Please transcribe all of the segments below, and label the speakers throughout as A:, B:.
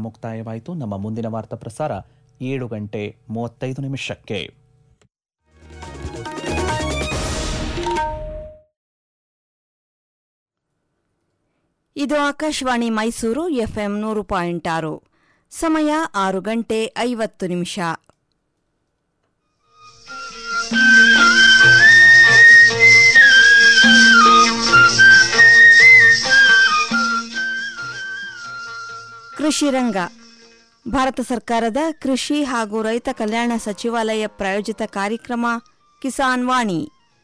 A: ಮುಕ್ತಾಯವಾಯಿತು ನಮ್ಮ ಮುಂದಿನ ವಾರ್ತಾ ಪ್ರಸಾರ ಏಳು ಗಂಟೆ ಮೂವತ್ತೈದು ನಿಮಿಷಕ್ಕೆ
B: ಇದು ಆಕಾಶವಾಣಿ ಮೈಸೂರು ಎಫ್ಎಂ ನೂರು ಪಾಯಿಂಟ್ ಆರು ಸಮಯ ಆರು ಗಂಟೆ ಐವತ್ತು ನಿಮಿಷ ಕೃಷಿ ರಂಗ ಭಾರತ ಸರ್ಕಾರದ ಕೃಷಿ ಹಾಗೂ ರೈತ ಕಲ್ಯಾಣ ಸಚಿವಾಲಯ ಪ್ರಾಯೋಜಿತ ಕಾರ್ಯಕ್ರಮ ಕಿಸಾನ್ ವಾಣಿ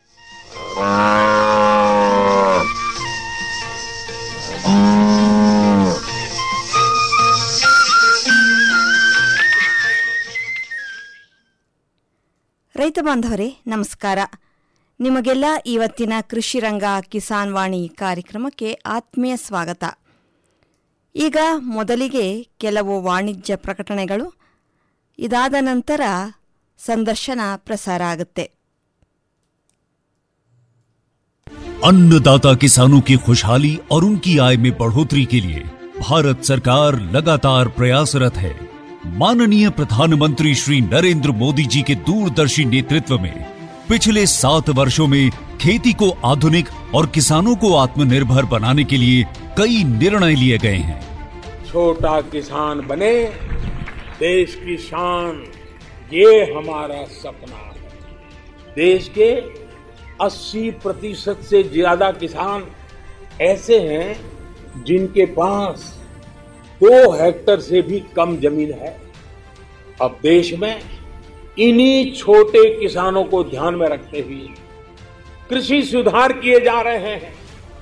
B: ರೈತ ಬಾಂಧವರೇ ನಮಸ್ಕಾರ ನಿಮಗೆಲ್ಲ ಇವತ್ತಿನ ಕೃಷಿ ರಂಗ ಕಿಸಾನ್ ವಾಣಿ ಕಾರ್ಯಕ್ರಮಕ್ಕೆ ಆತ್ಮೀಯ ಸ್ವಾಗತ ಈಗ ಮೊದಲಿಗೆ ಕೆಲವು ವಾಣಿಜ್ಯ ಪ್ರಕಟಣೆಗಳು ಇದಾದ ನಂತರ ಸಂದರ್ಶನ ಪ್ರಸಾರ ಆಗುತ್ತೆ
C: अन्नदाता किसानों की खुशहाली और उनकी आय में बढ़ोतरी के लिए भारत सरकार लगातार प्रयासरत है माननीय प्रधानमंत्री श्री नरेंद्र मोदी जी के दूरदर्शी नेतृत्व में पिछले सात वर्षों में खेती को आधुनिक और किसानों को आत्मनिर्भर बनाने के लिए कई निर्णय लिए गए हैं
D: छोटा किसान बने देश की शान ये हमारा सपना है देश के 80 प्रतिशत से ज्यादा किसान ऐसे हैं जिनके पास दो हेक्टर से भी कम जमीन है अब देश में इन्हीं छोटे किसानों को ध्यान में रखते हुए कृषि सुधार किए जा रहे हैं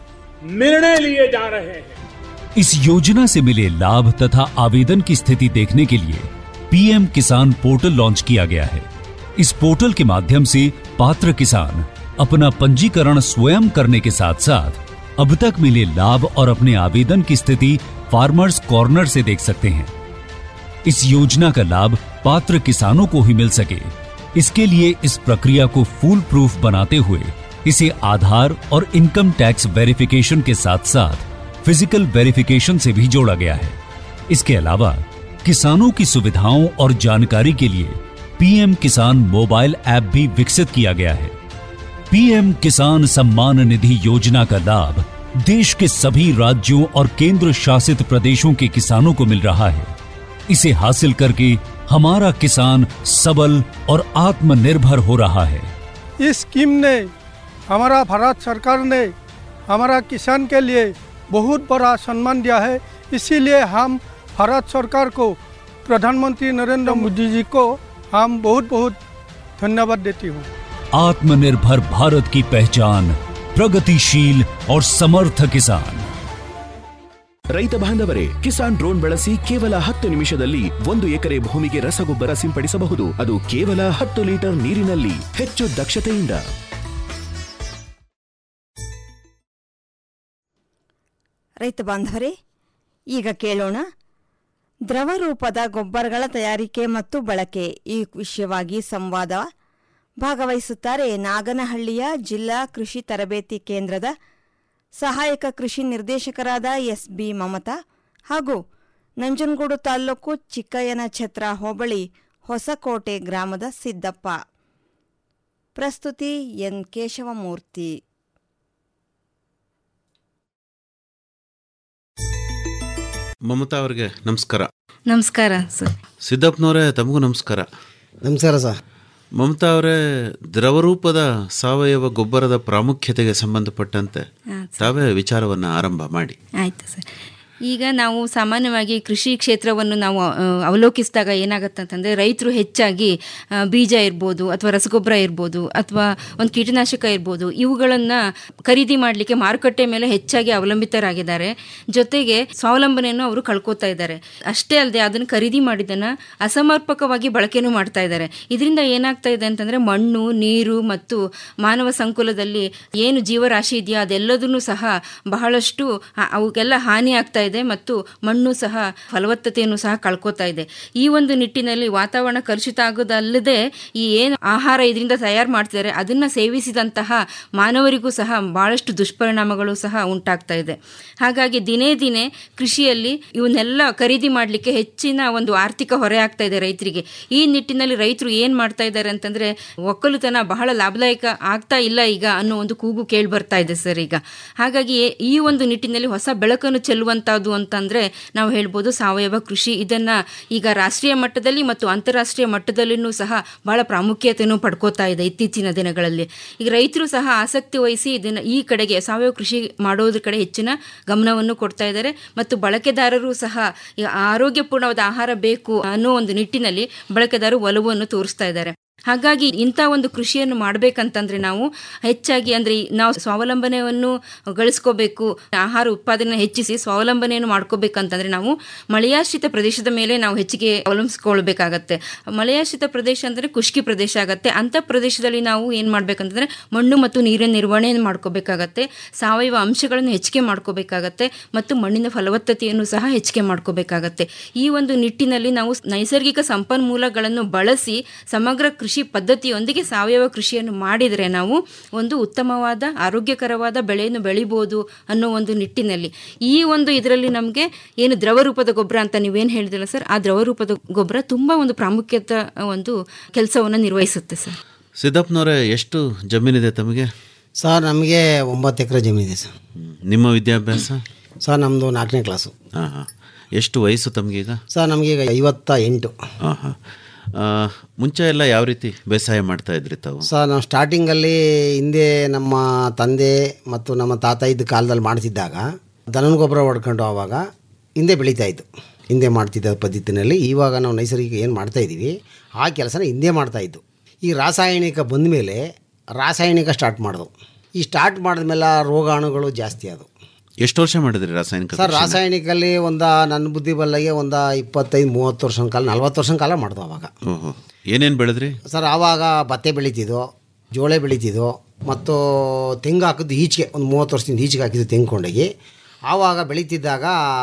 D: निर्णय लिए जा रहे हैं
C: इस योजना से मिले लाभ तथा आवेदन की स्थिति देखने के लिए पीएम किसान पोर्टल लॉन्च किया गया है इस पोर्टल के माध्यम से पात्र किसान अपना पंजीकरण स्वयं करने के साथ साथ अब तक मिले लाभ और अपने आवेदन की स्थिति फार्मर्स कॉर्नर से देख सकते हैं इस योजना का लाभ पात्र किसानों को ही मिल सके इसके लिए इस प्रक्रिया को फूल प्रूफ बनाते हुए इसे आधार और इनकम टैक्स वेरिफिकेशन के साथ साथ फिजिकल वेरिफिकेशन से भी जोड़ा गया है इसके अलावा किसानों की सुविधाओं और जानकारी के लिए पीएम किसान मोबाइल ऐप भी विकसित किया गया है पीएम किसान सम्मान निधि योजना का लाभ देश के सभी राज्यों और केंद्र शासित प्रदेशों के किसानों को मिल रहा है इसे हासिल करके हमारा किसान सबल और आत्मनिर्भर हो रहा है
E: इस स्कीम ने हमारा भारत सरकार ने हमारा किसान के लिए बहुत बड़ा सम्मान दिया है इसीलिए हम भारत सरकार को प्रधानमंत्री नरेंद्र मोदी जी को हम बहुत बहुत धन्यवाद देती हूँ
C: आत्मनिर्भर भारत की पहचान प्रगतिशील और समर्थ किसान
F: ರೈತ ಬಾಂಧವರೇ ಕಿಸಾನ್ ಡ್ರೋನ್ ಬಳಸಿ ಕೇವಲ ಹತ್ತು ನಿಮಿಷದಲ್ಲಿ ಒಂದು ಎಕರೆ ಭೂಮಿಗೆ ರಸಗೊಬ್ಬರ ಸಿಂಪಡಿಸಬಹುದು ಅದು ಕೇವಲ ಹತ್ತು ಲೀಟರ್ ನೀರಿನಲ್ಲಿ ಹೆಚ್ಚು ದಕ್ಷತೆಯಿಂದ
B: ರೈತ ಬಾಂಧವರೇ ಈಗ ಕೇಳೋಣ ದ್ರವ ರೂಪದ ಗೊಬ್ಬರಗಳ ತಯಾರಿಕೆ ಮತ್ತು ಬಳಕೆ ಈ ವಿಷಯವಾಗಿ ಸಂವಾದ ಭಾಗವಹಿಸುತ್ತಾರೆ ನಾಗನಹಳ್ಳಿಯ ಜಿಲ್ಲಾ ಕೃಷಿ ತರಬೇತಿ ಕೇಂದ್ರದ ಸಹಾಯಕ ಕೃಷಿ ನಿರ್ದೇಶಕರಾದ ಎಸ್ ಬಿ ಮಮತಾ ಹಾಗೂ ನಂಜನಗೂಡು ತಾಲ್ಲೂಕು ಚಿಕ್ಕಯ್ಯನ ಛತ್ರ ಹೋಬಳಿ ಹೊಸಕೋಟೆ ಗ್ರಾಮದ ಸಿದ್ದಪ್ಪ ಪ್ರಸ್ತುತಿ ಎನ್ ಕೇಶವಮೂರ್ತಿ
G: ಮಮತಾ ಅವರಿಗೆ ನಮಸ್ಕಾರ
H: ನಮಸ್ಕಾರ ಸರ್
G: ಸಿದ್ದಪ್ಪನವರೇ ತಮಗೂ ನಮಸ್ಕಾರ
I: ನಮಸ್ಕಾರ ಸರ್
G: ಮಮತಾ ಅವರೇ ದ್ರವರೂಪದ ಸಾವಯವ ಗೊಬ್ಬರದ ಪ್ರಾಮುಖ್ಯತೆಗೆ ಸಂಬಂಧಪಟ್ಟಂತೆ ತಾವೇ ವಿಚಾರವನ್ನು ಆರಂಭ ಮಾಡಿ
H: ಆಯಿತು ಸರ್ ಈಗ ನಾವು ಸಾಮಾನ್ಯವಾಗಿ ಕೃಷಿ ಕ್ಷೇತ್ರವನ್ನು ನಾವು ಆ, ಅವಲೋಕಿಸಿದಾಗ ಏನಾಗುತ್ತೆ ಅಂತಂದರೆ ರೈತರು ಹೆಚ್ಚಾಗಿ ಆ, ಬೀಜ ಇರ್ಬೋದು ಅಥವಾ ರಸಗೊಬ್ಬರ ಇರ್ಬೋದು ಅಥವಾ ಒಂದು ಕೀಟನಾಶಕ ಇರ್ಬೋದು ಇವುಗಳನ್ನು ಖರೀದಿ ಮಾಡಲಿಕ್ಕೆ ಮಾರುಕಟ್ಟೆ ಮೇಲೆ ಹೆಚ್ಚಾಗಿ ಅವಲಂಬಿತರಾಗಿದ್ದಾರೆ ಜೊತೆಗೆ ಸ್ವಾವಲಂಬನೆಯನ್ನು ಅವರು ಕಳ್ಕೊತಾ ಇದ್ದಾರೆ ಅಷ್ಟೇ ಅಲ್ಲದೆ ಅದನ್ನು ಖರೀದಿ ಮಾಡಿದ್ದನ್ನು ಅಸಮರ್ಪಕವಾಗಿ ಬಳಕೆನೂ ಮಾಡ್ತಾ ಇದ್ದಾರೆ ಇದರಿಂದ ಏನಾಗ್ತಾ ಇದೆ ಅಂತಂದರೆ ಮಣ್ಣು ನೀರು ಮತ್ತು ಮಾನವ ಸಂಕುಲದಲ್ಲಿ ಏನು ಜೀವರಾಶಿ ಇದೆಯಾ ಅದೆಲ್ಲದನ್ನು ಸಹ ಬಹಳಷ್ಟು ಆ- ಅವಕ್ಕೆಲ್ಲ ಹಾನಿ ಆಗ್ತಾ ಇದೆ ಮತ್ತು ಮಣ್ಣು ಸಹ ಫಲವತ್ತತೆಯನ್ನು ಸಹ ಕಳ್ಕೊತಾ ಇದೆ ಈ ಒಂದು ನಿಟ್ಟಿನಲ್ಲಿ ವಾತಾವರಣ ಕಲುಷಿತ ಆಗೋದಲ್ಲದೆ ಈ ಏನು ಆಹಾರ ಇದರಿಂದ ತಯಾರು ಮಾಡ್ತಿದ್ದಾರೆ ಅದನ್ನ ಸೇವಿಸಿದಂತಹ ಮಾನವರಿಗೂ ಸಹ ಬಹಳಷ್ಟು ದುಷ್ಪರಿಣಾಮಗಳು ಸಹ ಉಂಟಾಗ್ತಾ ಇದೆ ಹಾಗಾಗಿ ದಿನೇ ದಿನೇ ಕೃಷಿಯಲ್ಲಿ ಇವನ್ನೆಲ್ಲ ಖರೀದಿ ಮಾಡಲಿಕ್ಕೆ ಹೆಚ್ಚಿನ ಒಂದು ಆರ್ಥಿಕ ಹೊರೆ ಆಗ್ತಾ ಇದೆ ರೈತರಿಗೆ ಈ ನಿಟ್ಟಿನಲ್ಲಿ ರೈತರು ಏನು ಮಾಡ್ತಾ ಇದ್ದಾರೆ ಅಂತಂದ್ರೆ ಒಕ್ಕಲುತನ ಬಹಳ ಲಾಭದಾಯಕ ಆಗ್ತಾ ಇಲ್ಲ ಈಗ ಅನ್ನೋ ಒಂದು ಕೂಗು ಕೇಳಿ ಬರ್ತಾ ಇದೆ ಸರ್ ಈಗ ಹಾಗಾಗಿ ಈ ಒಂದು ನಿಟ್ಟಿನಲ್ಲಿ ಹೊಸ ಬೆಳಕನ್ನು ಚೆಲ್ಲುವಂತಹದ್ದು ಅಂತಂದ್ರೆ ನಾವು ಹೇಳ್ಬೋದು ಸಾವಯವ ಕೃಷಿ ಇದನ್ನ ಈಗ ರಾಷ್ಟ್ರೀಯ ಮಟ್ಟದಲ್ಲಿ ಮತ್ತು ಅಂತಾರಾಷ್ಟ್ರೀಯ ಮಟ್ಟದಲ್ಲಿನೂ ಸಹ ಬಹಳ ಪ್ರಾಮುಖ್ಯತೆಯನ್ನು ಪಡ್ಕೋತಾ ಇದೆ ಇತ್ತೀಚಿನ ದಿನಗಳಲ್ಲಿ ಈಗ ರೈತರು ಸಹ ಆಸಕ್ತಿ ವಹಿಸಿ ಇದನ್ನ ಈ ಕಡೆಗೆ ಸಾವಯವ ಕೃಷಿ ಮಾಡೋದ್ರ ಕಡೆ ಹೆಚ್ಚಿನ ಗಮನವನ್ನು ಕೊಡ್ತಾ ಇದ್ದಾರೆ ಮತ್ತು ಬಳಕೆದಾರರು ಸಹ ಈ ಆರೋಗ್ಯಪೂರ್ಣವಾದ ಆಹಾರ ಬೇಕು ಅನ್ನೋ ಒಂದು ನಿಟ್ಟಿನಲ್ಲಿ ಬಳಕೆದಾರರು ಒಲವನ್ನು ತೋರಿಸ್ತಾ ಇದ್ದಾರೆ ಹಾಗಾಗಿ ಇಂಥ ಒಂದು ಕೃಷಿಯನ್ನು ಮಾಡಬೇಕಂತಂದ್ರೆ ನಾವು ಹೆಚ್ಚಾಗಿ ಅಂದ್ರೆ ಈ ನಾವು ಸ್ವಾವಲಂಬನೆಯನ್ನು ಗಳಿಸ್ಕೋಬೇಕು ಆಹಾರ ಉತ್ಪಾದನೆ ಹೆಚ್ಚಿಸಿ ಸ್ವಾವಲಂಬನೆಯನ್ನು ಮಾಡ್ಕೋಬೇಕಂತಂದ್ರೆ ನಾವು ಮಳೆಯಾಶ್ರಿತ ಪ್ರದೇಶದ ಮೇಲೆ ನಾವು ಹೆಚ್ಚಿಗೆ ಅವಲಂಬಿಸ್ಕೊಳ್ಬೇಕಾಗತ್ತೆ ಮಳೆಯಾಶ್ರಿತ ಪ್ರದೇಶ ಅಂದ್ರೆ ಖುಷ್ಕಿ ಪ್ರದೇಶ ಆಗತ್ತೆ ಅಂತ ಪ್ರದೇಶದಲ್ಲಿ ನಾವು ಏನ್ ಮಾಡ್ಬೇಕಂತಂದ್ರೆ ಮಣ್ಣು ಮತ್ತು ನೀರಿನ ನಿರ್ವಹಣೆಯನ್ನು ಮಾಡ್ಕೋಬೇಕಾಗತ್ತೆ ಸಾವಯವ ಅಂಶಗಳನ್ನು ಹೆಚ್ಚಿಗೆ ಮಾಡ್ಕೋಬೇಕಾಗತ್ತೆ ಮತ್ತು ಮಣ್ಣಿನ ಫಲವತ್ತತೆಯನ್ನು ಸಹ ಹೆಚ್ಚಿಗೆ ಮಾಡ್ಕೋಬೇಕಾಗತ್ತೆ ಈ ಒಂದು ನಿಟ್ಟಿನಲ್ಲಿ ನಾವು ನೈಸರ್ಗಿಕ ಸಂಪನ್ಮೂಲಗಳನ್ನು ಬಳಸಿ ಸಮಗ್ರ ಕೃಷಿ ಪದ್ಧತಿಯೊಂದಿಗೆ ಸಾವಯವ ಕೃಷಿಯನ್ನು ಮಾಡಿದರೆ ನಾವು ಒಂದು ಉತ್ತಮವಾದ ಆರೋಗ್ಯಕರವಾದ ಬೆಳೆಯನ್ನು ಬೆಳಿಬೋದು ಅನ್ನೋ ಒಂದು ನಿಟ್ಟಿನಲ್ಲಿ ಈ ಒಂದು ಇದರಲ್ಲಿ ನಮಗೆ ಏನು ದ್ರವ ರೂಪದ ಗೊಬ್ಬರ ಅಂತ ನೀವೇನು ಹೇಳಿದಿಲ್ಲ ಸರ್ ಆ ದ್ರವ ರೂಪದ ಗೊಬ್ಬರ ತುಂಬ ಒಂದು ಪ್ರಾಮುಖ್ಯತೆ ಒಂದು ಕೆಲಸವನ್ನು ನಿರ್ವಹಿಸುತ್ತೆ ಸರ್
G: ಸಿದ್ದಪ್ಪನವರೇ ಎಷ್ಟು ಜಮೀನಿದೆ ತಮಗೆ
I: ಸರ್ ನಮಗೆ ಒಂಬತ್ತು ಎಕರೆ ಜಮೀನಿದೆ ಸರ್
G: ಹ್ಮ್. ನಿಮ್ಮ ವಿದ್ಯಾಭ್ಯಾಸ
I: ಸರ್ ನಮ್ಮದು ನಾಲ್ಕನೇ ಕ್ಲಾಸು
G: ಹಾಂ ಹಾಂ ಎಷ್ಟು ವಯಸ್ಸು ತಮಗೀಗ
I: ಸರ್ ನಮಗೀಗ ಐವತ್ತ ಎಂಟು
G: ಹಾಂ ಹಾಂ ಮುಂಚೆ ಎಲ್ಲ ಯಾವ ರೀತಿ ಬೇಸಾಯ ಮಾಡ್ತಾ ಇದ್ರಿ ತಾವು
I: ಸರ್ ನಾವು ಸ್ಟಾರ್ಟಿಂಗಲ್ಲಿ ಹಿಂದೆ ನಮ್ಮ ತಂದೆ ಮತ್ತು ನಮ್ಮ ತಾತ ಇದ್ದ ಕಾಲದಲ್ಲಿ ಮಾಡ್ತಿದ್ದಾಗ ದನನ ಗೊಬ್ಬರ ಹೊಡ್ಕೊಂಡು ಆವಾಗ ಹಿಂದೆ ಬೆಳೀತಾ ಇತ್ತು ಹಿಂದೆ ಮಾಡ್ತಿದ್ದ ಪದ್ಧತಿನಲ್ಲಿ ಇವಾಗ ನಾವು ನೈಸರ್ಗಿಕ ಏನು ಮಾಡ್ತಾ ಇದ್ದೀವಿ ಆ ಕೆಲಸನ ಹಿಂದೆ ಮಾಡ್ತಾ ಇದ್ದು ಈ ರಾಸಾಯನಿಕ ಬಂದ ಮೇಲೆ ರಾಸಾಯನಿಕ ಸ್ಟಾರ್ಟ್ ಮಾಡಿದ್ವು ಈ ಸ್ಟಾರ್ಟ್ ಮಾಡಿದ್ಮೇಲೆ ರೋಗಾಣುಗಳು ಜಾಸ್ತಿ ಆದವು
G: ಎಷ್ಟು ವರ್ಷ ಮಾಡಿದ್ರಿ ರಾಸಾಯನಿಕ
I: ಸರ್
G: ಕೃಷಿನ?
I: ರಾಸಾಯನಿಕಲ್ಲಿ ಒಂದು ನನ್ನ ಬುದ್ಧಿ ಬಲ್ಲಗೆ ಒಂದು ಇಪ್ಪತ್ತೈದು ಮೂವತ್ತು ವರ್ಷದ ಕಾಲ ನಲ್ವತ್ತು ವರ್ಷದ ಕಾಲ ಮಾಡ್ದು ಅವಾಗ
G: ಓಹೋ ಏನೇನು ಬೆಳೆದ್ರಿ
I: ಸರ್ ಆವಾಗ ಭತ್ತೆ ಬೆಳೀತಿದ್ದೋ ಜೋಳ ಬೆಳೀತಿದ್ದೋ ಮತ್ತು ತೆಂಗು ಹಾಕಿದ್ದು ಈಚೆಗೆ ಒಂದು ಮೂವತ್ತು ವರ್ಷದಿಂದ ಈಚೆಗೆ ಹಾಕಿದ್ದು ತೆಂಗು ಕೊಂಡೋಗಿ ಆವಾಗ ಬೆಳೀತಿದ್ದಾಗ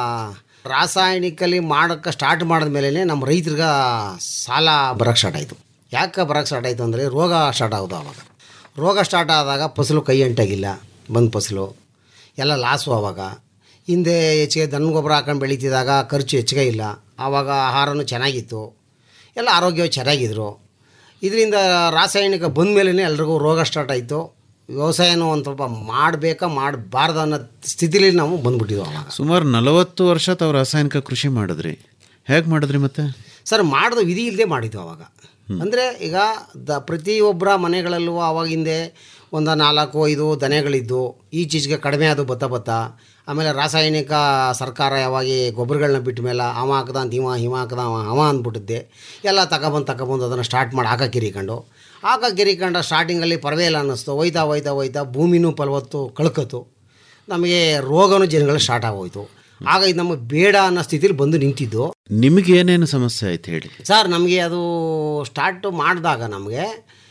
I: ರಾಸಾಯನಿಕಲ್ಲಿ ಮಾಡೋಕ್ಕೆ ಸ್ಟಾರ್ಟ್ ಮಾಡಿದ್ಮೇಲೆ ನಮ್ಮ ರೈತರಿಗೆ ಸಾಲ ಬರೋಕ್ಕೆ ಸ್ಟಾರ್ಟ್ ಆಯಿತು ಯಾಕೆ ಬರೋಕ್ಕೆ ಸ್ಟಾರ್ಟ್ ಆಯಿತು ಅಂದರೆ ರೋಗ ಸ್ಟಾರ್ಟ್ ಆಗೋದು ಆವಾಗ ರೋಗ ಸ್ಟಾರ್ಟ್ ಆದಾಗ ಫಸಲು ಕೈ ಅಂಟಾಗಿಲ್ಲ ಬಂದ ಫಸಲು ಎಲ್ಲ ಲಾಸು ಆವಾಗ ಹಿಂದೆ ಹೆಚ್ಚಿಗೆ ದನ ಗೊಬ್ಬರ ಹಾಕೊಂಡು ಬೆಳೀತಿದ್ದಾಗ ಖರ್ಚು ಹೆಚ್ಚಿಗೆ ಇಲ್ಲ ಆವಾಗ ಆಹಾರನೂ ಚೆನ್ನಾಗಿತ್ತು ಎಲ್ಲ ಆರೋಗ್ಯ ಚೆನ್ನಾಗಿದ್ರು ಇದರಿಂದ ರಾಸಾಯನಿಕ ಬಂದ ಮೇಲೇ ಎಲ್ರಿಗೂ ರೋಗ ಸ್ಟಾರ್ಟ್ ಆಯಿತು ವ್ಯವಸಾಯನೂ ಒಂದು ಸ್ವಲ್ಪ ಮಾಡಬೇಕಾ ಮಾಡಬಾರ್ದು ಅನ್ನೋ ಸ್ಥಿತಿಲಿ ನಾವು ಬಂದ್ಬಿಟ್ಟಿದ್ವು ಅವಾಗ
G: ಸುಮಾರು ನಲವತ್ತು ವರ್ಷ ತಾವು ರಾಸಾಯನಿಕ ಕೃಷಿ ಮಾಡಿದ್ರಿ ಹೇಗೆ ಮಾಡಿದ್ರಿ ಮತ್ತೆ
I: ಸರ್ ಮಾಡಿದ ವಿಧಿ ಇಲ್ಲದೆ ಮಾಡಿದ್ವು ಅವಾಗ ಅಂದರೆ ಈಗ ದ ಪ್ರತಿಯೊಬ್ಬರ ಮನೆಗಳಲ್ಲೂ ಆವಾಗ ಹಿಂದೆ ಒಂದು ನಾಲ್ಕು ಐದು ದನೆಗಳಿದ್ದು ಈಚೀಚೆಗೆ ಕಡಿಮೆ ಅದು ಬತ್ತ ಬತ್ತ ಆಮೇಲೆ ರಾಸಾಯನಿಕ ಸರ್ಕಾರ ಯಾವಾಗ ಈ ಗೊಬ್ಬರಗಳನ್ನ ಬಿಟ್ಟ ಮೇಲೆ ಅವ ಹಾಕ್ದ ಅಂತ ಹಿಮ ಹಿಮ ಹಾಕ್ದ ಅವ ಅವ ಅಂದ್ಬಿಟ್ಟಿದ್ದೆ ಎಲ್ಲ ತಗೊಬಂದು ತಗೊಬಂದು ಅದನ್ನು ಸ್ಟಾರ್ಟ್ ಮಾಡಿ ಹಾಕಕ್ಕೆ ಇರಿಕೊಂಡು ಹಾಕಕ್ಕೆ ಇರಿಕೊಂಡು ಸ್ಟಾರ್ಟಿಂಗಲ್ಲಿ ಪರವಾಗಿಲ್ಲ ಅನ್ನಿಸ್ತು ಹೋಯ್ತಾ ಹೋಯ್ತಾ ಹೋಯ್ತಾ ಭೂಮಿನೂ ಫಲವತ್ತು ಕಳ್ಕೊತು ನಮಗೆ ರೋಗನೂ ಜನಗಳು ಸ್ಟಾರ್ಟ್ ಆಗೋಯ್ತು ಆಗ ಇದು ನಮಗೆ ಬೇಡ ಅನ್ನೋ ಸ್ಥಿತಿಲಿ ಬಂದು ನಿಂತಿದ್ದು
G: ನಿಮಗೆ ಏನೇನು ಸಮಸ್ಯೆ ಆಯ್ತು ಹೇಳಿ
I: ಸರ್ ನಮಗೆ ಅದು ಸ್ಟಾರ್ಟ್ ಮಾಡಿದಾಗ ನಮಗೆ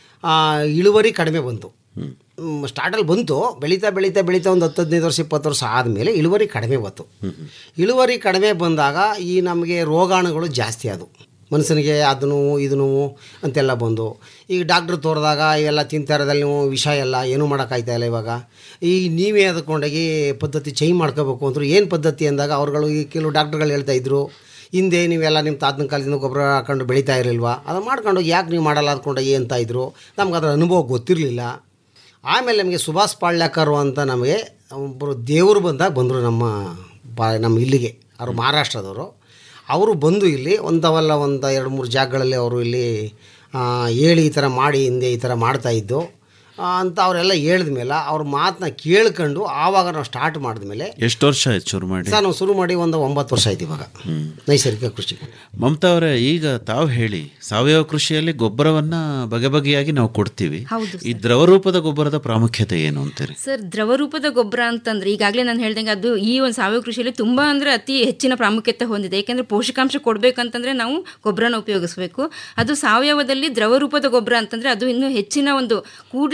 I: ಇಳುವರಿ ಕಡಿಮೆ ಬಂತು ಸ್ಟಾರ್ಟಲ್ಲಿ ಬಂತು ಬೆಳೀತಾ ಬೆಳೀತಾ ಬೆಳೀತಾ ಒಂದು ಹತ್ತು ಹದಿನೈದು ವರ್ಷ ಇಪ್ಪತ್ತು ವರ್ಷ ಆದಮೇಲೆ ಇಳುವರಿ ಕಡಿಮೆ ಬಂತು ಇಳುವರಿ ಕಡಿಮೆ ಬಂದಾಗ ಈ ನಮಗೆ ರೋಗಾಣುಗಳು ಜಾಸ್ತಿ ಆದವು ಮನುಷ್ಯನಿಗೆ ಅದು ನೋವು ಇದು ನೋವು ಅಂತೆಲ್ಲ ಬಂದು ಈಗ ಡಾಕ್ಟ್ರ್ ತೋರಿದಾಗ ಇವೆಲ್ಲ ತಿಂತಾ ಇರೋದಲ್ಲಿ ನೀವು ವಿಷ ಎಲ್ಲ ಏನೂ ಮಾಡೋಕ್ಕಾಯ್ತಾ ಇಲ್ಲ ಇವಾಗ ಈ ನೀವೇ ಅದಕ್ಕೊಂಡೋಗಿ ಪದ್ಧತಿ ಚೇಂಜ್ ಮಾಡ್ಕೋಬೇಕು ಅಂದರು ಏನು ಪದ್ಧತಿ ಅಂದಾಗ ಅವ್ರುಗಳು ಈ ಕೆಲವು ಡಾಕ್ಟ್ರುಗಳು ಹೇಳ್ತಾ ಇದ್ರು ಹಿಂದೆ ನೀವೆಲ್ಲ ನಿಮ್ಮ ತಾತನ ಕಾಲದಿಂದ ಗೊಬ್ಬರ ಹಾಕೊಂಡು ಬೆಳೀತಾ ಇರಲಿಲ್ವಾ ಅದು ಮಾಡ್ಕೊಂಡು ಯಾಕೆ ನೀವು ಮಾಡಲ್ಲ ಅಂದ್ಕೊಂಡೋಗಿ ಅಂತ ಇದ್ರು ನಮ್ಗೆ ಅದರ ಅನುಭವ ಗೊತ್ತಿರಲಿಲ್ಲ ಆಮೇಲೆ ನಮಗೆ ಸುಭಾಷ್ ಪಾಳ್ಯಕರು ಅಂತ ನಮಗೆ ಒಬ್ಬರು ದೇವರು ಬಂದಾಗ ಬಂದರು ನಮ್ಮ ಬಾ ನಮ್ಮ ಇಲ್ಲಿಗೆ ಅವರು ಮಹಾರಾಷ್ಟ್ರದವರು ಅವರು ಬಂದು ಇಲ್ಲಿ ಒಂದವಲ್ಲ ಒಂದು ಎರಡು ಮೂರು ಜಾಗಗಳಲ್ಲಿ ಅವರು ಇಲ್ಲಿ ಆ, ಹೇಳಿ ಈ ಥರ ಮಾಡಿ ಹಿಂದೆ ಈ ಥರ ಮಾಡ್ತಾಯಿದ್ದು ಅಂತ ಅವರೆಲ್ಲ ಹೇಳಿದ ಮೇಲೆ ಅವ್ರ ಮಾತನ್ನ ಕೇಳ್ಕೊಂಡು ಆವಾಗ ನಾವು ಸ್ಟಾರ್ಟ್ ಮಾಡಿದ್ಮೇಲೆ
G: ಎಷ್ಟು ವರ್ಷ ಆಯ್ತು ಶುರು ಮಾಡಿ
I: ಸರ್ ನಾವು ಶುರು ಮಾಡಿ ಒಂದು ಒಂಬತ್ತು ವರ್ಷ ಆಯ್ತು ಇವಾಗ ನೈಸರ್ಗಿಕ ಕೃಷಿ
G: ಮಮತಾ ಅವರೇ ಈಗ ತಾವು ಹೇಳಿ ಸಾವಯವ ಕೃಷಿಯಲ್ಲಿ ಗೊಬ್ಬರವನ್ನ ಬಗೆ ಬಗೆಯಾಗಿ ನಾವು ಕೊಡ್ತೀವಿ
H: ಹೌದು
G: ಈ ದ್ರವರೂಪದ ಗೊಬ್ಬರದ ಪ್ರಾಮುಖ್ಯತೆ ಏನು ಅಂತೀರಿ
H: ಸರ್ ದ್ರವ ರೂಪದ ಗೊಬ್ಬರ ಅಂತಂದ್ರೆ ಈಗಾಗಲೇ ನಾನು ಹೇಳ್ದಂಗೆ ಅದು ಈ ಒಂದು ಸಾವಯವ ಕೃಷಿಯಲ್ಲಿ ತುಂಬಾ ಅಂದ್ರೆ ಅತಿ ಹೆಚ್ಚಿನ ಪ್ರಾಮುಖ್ಯತೆ ಹೊಂದಿದೆ ಯಾಕೆಂದ್ರೆ ಪೋಷಕಾಂಶ ಕೊಡ್ಬೇಕಂತಂದ್ರೆ ನಾವು ಗೊಬ್ಬರನ ಉಪಯೋಗಿಸಬೇಕು ಅದು ಸಾವಯವದಲ್ಲಿ ದ್ರವ ರೂಪದ ಗೊಬ್ಬರ ಅಂತಂದ್ರೆ ಅದು ಇನ್ನೂ ಹೆಚ್ಚಿನ ಒಂದು ಕೂಡಲೇ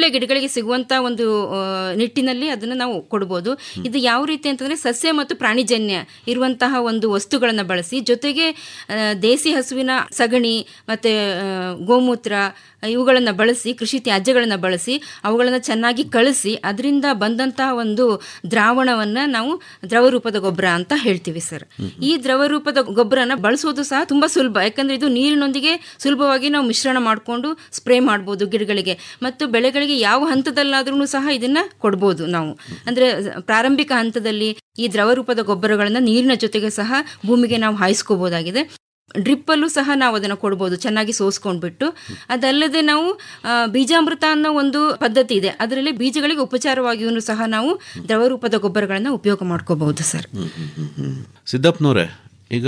H: ಗಿಡಗಳಿಗೆ ಸಿಗುವಂತ ಒಂದು ಆ, ನಿಟ್ಟಿನಲ್ಲಿ ಅದನ್ನು ನಾವು ಕೊಡ್ಬೋದು ಇದು ಯಾವ ರೀತಿ ಅಂತಂದ್ರೆ ಸಸ್ಯ ಮತ್ತು ಪ್ರಾಣಿಜನ್ಯ ಇರುವಂತಹ ಒಂದು ವಸ್ತುಗಳನ್ನು ಬಳಸಿ ಜೊತೆಗೆ ಆ, ದೇಸಿ ಹಸುವಿನ ಸಗಣಿ ಮತ್ತೆ ಆ, ಗೋಮೂತ್ರ ಇವುಗಳನ್ನು ಬಳಸಿ ಕೃಷಿ ತ್ಯಾಜ್ಯಗಳನ್ನು ಬಳಸಿ ಅವುಗಳನ್ನು ಚೆನ್ನಾಗಿ ಕಳಿಸಿ ಅದರಿಂದ ಬಂದಂತಹ ಒಂದು ದ್ರಾವಣವನ್ನು ನಾವು ದ್ರವ ರೂಪದ ಗೊಬ್ಬರ ಅಂತ ಹೇಳ್ತೀವಿ ಸರ್ ಈ ದ್ರವ ರೂಪದ ಗೊಬ್ಬರನ ಬಳಸೋದು ಸಹ ತುಂಬಾ ಸುಲಭ ಯಾಕಂದ್ರೆ ಇದು ನೀರಿನೊಂದಿಗೆ ಸುಲಭವಾಗಿ ನಾವು ಮಿಶ್ರಣ ಮಾಡಿಕೊಂಡು ಸ್ಪ್ರೇ ಮಾಡ್ಬೋದು ಗಿಡಗಳಿಗೆ ಮತ್ತು ಬೆಳೆಗಳಿಗೆ ಯಾವ ಹಂತದಲ್ಲಾದ್ರೂ ಸಹ ಇದನ್ನ ಕೊಡ್ಬೋದು ನಾವು ಅಂದ್ರೆ ಪ್ರಾರಂಭಿಕ ಹಂತದಲ್ಲಿ ಈ ದ್ರವ ರೂಪದ ಗೊಬ್ಬರಗಳನ್ನ ನೀರಿನ ಜೊತೆಗೆ ಸಹ ಭೂಮಿಗೆ ನಾವು ಹಾಯಿಸ್ಕೋಬಹುದಾಗಿದೆ ಡ್ರಿಪ್ಪಲ್ಲೂ ಸಹ ನಾವು ಅದನ್ನು ಕೊಡ್ಬೋದು ಚೆನ್ನಾಗಿ ಸೋಸ್ಕೊಂಡ್ಬಿಟ್ಟು ಅದಲ್ಲದೆ ನಾವು ಆ, ಬೀಜಾಮೃತ ಅನ್ನೋ ಒಂದು ಪದ್ಧತಿ ಇದೆ ಅದರಲ್ಲಿ ಬೀಜಗಳಿಗೆ ಉಪಚಾರವಾಗಿಯೂ ಸಹ ನಾವು ದ್ರವ ರೂಪದ ಗೊಬ್ಬರಗಳನ್ನು ಉಪಯೋಗ ಮಾಡ್ಕೋಬಹುದು ಸರ್
G: ಸಿದ್ದಪ್ಪನವ್ರೆ ಈಗ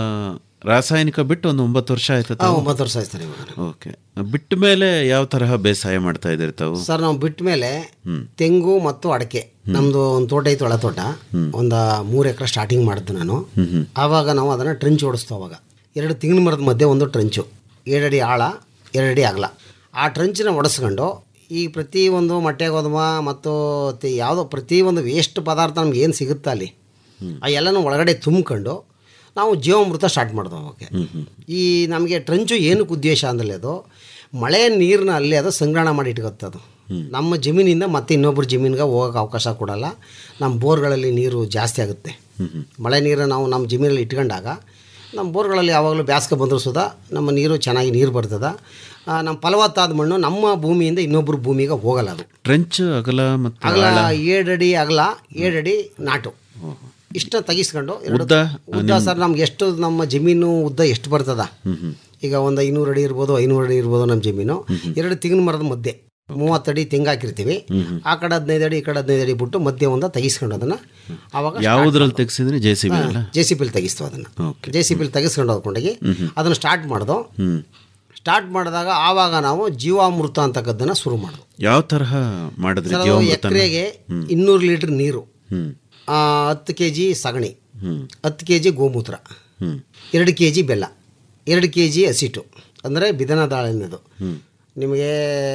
G: ರಾಸಾಯನಿಕ ಬಿಟ್ಟು ಒಂದು ಒಂಬತ್ತು ವರ್ಷ ಆಯ್ತು
I: ಆ, ಒಂಬತ್ತು ವರ್ಷ ಆಯ್ತು ಸರ್ ಇವಾಗ
G: ಓಕೆ ಬಿಟ್ಟ ಮೇಲೆ ಯಾವ ತರಹ ಬೇಸಾಯ ಮಾಡ್ತಾ ಇದ್ದೀರಿ ತಾವು
I: ಸರ್ ನಾವು ಬಿಟ್ಟ ಮೇಲೆ ತೆಂಗು ಮತ್ತು ಅಡಕೆ ನಮ್ದು ಒಂದು ತೋಟ ಐತೆ ಒಳ ತೋಟ ಒಂದು ಮೂರು ಎಕರೆ ಸ್ಟಾರ್ಟಿಂಗ್ ಮಾಡಿದ್ದು ನಾನು ಆವಾಗ ನಾವು ಅದನ್ನು ಟ್ರೆಂಚ್ ಓಡಿಸ್ತು ಅವಾಗ ಎರಡು ತೆಂಗಿನ ಮರದ ಮಧ್ಯೆ ಒಂದು ಟ್ರೆಂಚು ಏಳಡಿ ಆಳ ಎರಡಡಿ ಅಗಲ ಆ ಟ್ರೆಂಚನ್ನ ಒಡಿಸ್ಕೊಂಡು ಈ ಪ್ರತಿ ಒಂದು ಮೊಟ್ಟೆ ಗೋಧುಮ ಮತ್ತು ತೆ- ಯಾವುದೋ ಪ್ರತಿ ಒಂದು ವೇಸ್ಟ್ ಪದಾರ್ಥ ನಮ್ಗೆ ಏನು ಸಿಗುತ್ತಾ ಅಲ್ಲಿ ಆ ಎಲ್ಲನೂ ಒಳಗಡೆ ತುಂಬ್ಕೊಂಡು ನಾವು ಜೀವಾಮೃತ ಸ್ಟಾರ್ಟ್ ಮಾಡಿದ್ವು ಅವಾಗ ಈ ನಮಗೆ ಟ್ರಂಚು ಏನಕ್ಕೆ ಉದ್ದೇಶ ಅಂದರೆ ಅದು ಮಳೆ ನೀರನ್ನ ಅಲ್ಲಿ ಅದು ಸಂಗ್ರಹಣ ಮಾಡಿ ಇಟ್ಕೊತ್ತೆ ಅದು ನಮ್ಮ ಜಮೀನಿಂದ ಮತ್ತೆ ಇನ್ನೊಬ್ಬರ ಜಮೀನಿಗೆ ಹೋಗೋಕೆ ಅವಕಾಶ ಕೊಡಲ್ಲ ನಮ್ಮ ಬೋರ್ಗಳಲ್ಲಿ ನೀರು ಜಾಸ್ತಿ ಆಗುತ್ತೆ ಮಳೆ ನೀರು ನಾವು ನಮ್ಮ ಜಮೀನಲ್ಲಿ ಇಟ್ಕೊಂಡಾಗ ನಮ್ಮ ಬೋರ್ಗಳಲ್ಲಿ ಯಾವಾಗಲೂ ಬ್ಯಾಸ್ಗೆ ಬಂದರೂ ಸುದಾ ನಮ್ಮ ನೀರು ಚೆನ್ನಾಗಿ ನೀರು ಬರ್ತದೆ ಆ, ನಮ್ಮ ಫಲವತ್ತಾದ ಮಣ್ಣು ನಮ್ಮ ಭೂಮಿಯಿಂದ ಇನ್ನೊಬ್ಬರ ಭೂಮಿಗೆ ಹೋಗಲ್ಲ ಅದು
G: ಟ್ರೆಂಚ್ ಅಗಲ ಮತ್ತು
I: ಅಗಲ
G: ಆಳ
I: ಏಳಡಿ ಅಗಲ ಏಳಡಿ ನಾಟು ಇಷ್ಟ ತೆಗಿಸ್ಕೊಂಡು ಎರಡು
G: ಉದ್ದ?
I: ಉದ್ದ ಸರ್ ನಮ್ಗೆ ಎಷ್ಟು ನಮ್ಮ ಜಮೀನು ಉದ್ದ ಎಷ್ಟು ಬರ್ತದ ಈಗ ಒಂದು ಐನೂರು ಅಡಿ ಇರ್ಬೋದು ಐನೂರು ಅಡಿ ಇರ್ಬೋದು ನಮ್ಮ ಜಮೀನು ಎರಡು ತೆಂಗಿನ ಮರದ ಮಧ್ಯೆ ಮೂವತ್ತಡಿ ತೆಂಗು ಹಾಕಿರ್ತೀವಿ ಆ ಕಡೆ ಹದಿನೈದು ಅಡಿ ಈ ಕಡೆ ಹದಿನೈದು ಅಡಿ ಬಿಟ್ಟು ಮಧ್ಯೆ ಒಂದು ತೆಗಿಸ್ಕೊಂಡು ಅದನ್ನು ಆವಾಗ
G: ಯಾವುದ್ರಲ್ಲಿ ತೆಗ್ಸಿದ್ರಿ ಜೆ ಸಿ ಬಿ ಅಲ್ಲ
I: ಜೆ ಸಿ ಪಿಲ್ ತೆಗಿಸ್ತು ಅದನ್ನು
G: ಓಕೆ
I: ಜೆ ಸಿ ಪಿಲ್ ತೆಗಿಸ್ಕೊಂಡು ಹೋದ್ಕೊಂಡೋಗಿ ಅದನ್ನು ಸ್ಟಾರ್ಟ್ ಮಾಡ್ದು
G: ಹ್ಮ್
I: ಸ್ಟಾರ್ಟ್ ಮಾಡಿದಾಗ ಆವಾಗ ನಾವು ಜೀವಾಮೃತ ಅಂತಕ್ಕದ್ದನ್ನು ಶುರು ಮಾಡಿದ್ವು
G: ಯಾವ ತರಹ ಮಾಡಿದ್ರಿ
I: ಸರ್
G: ಜೀವಾಮೃತನ
I: ಎಕರೆಗೆ ಇನ್ನೂರು ಲೀಟ್ರ್ ನೀರು
G: ಹ್ಮ್
I: ಆ, ಹತ್ತು ಕೆ ಜಿ ಸಗಣಿ
G: ಹ್ಮ್
I: ಹತ್ತು ಕೆ ಜಿ ಗೋಮೂತ್ರ
G: ಹ್ಮ್
I: ಎರಡು ಕೆ ಜಿ ಬೆಲ್ಲ ಎರಡು ಕೆ ಜಿ ಹಸಿಟ್ಟು ಅಂದರೆ ಬಿದನ ದಾಳಿನದು ನಿಮಗೆ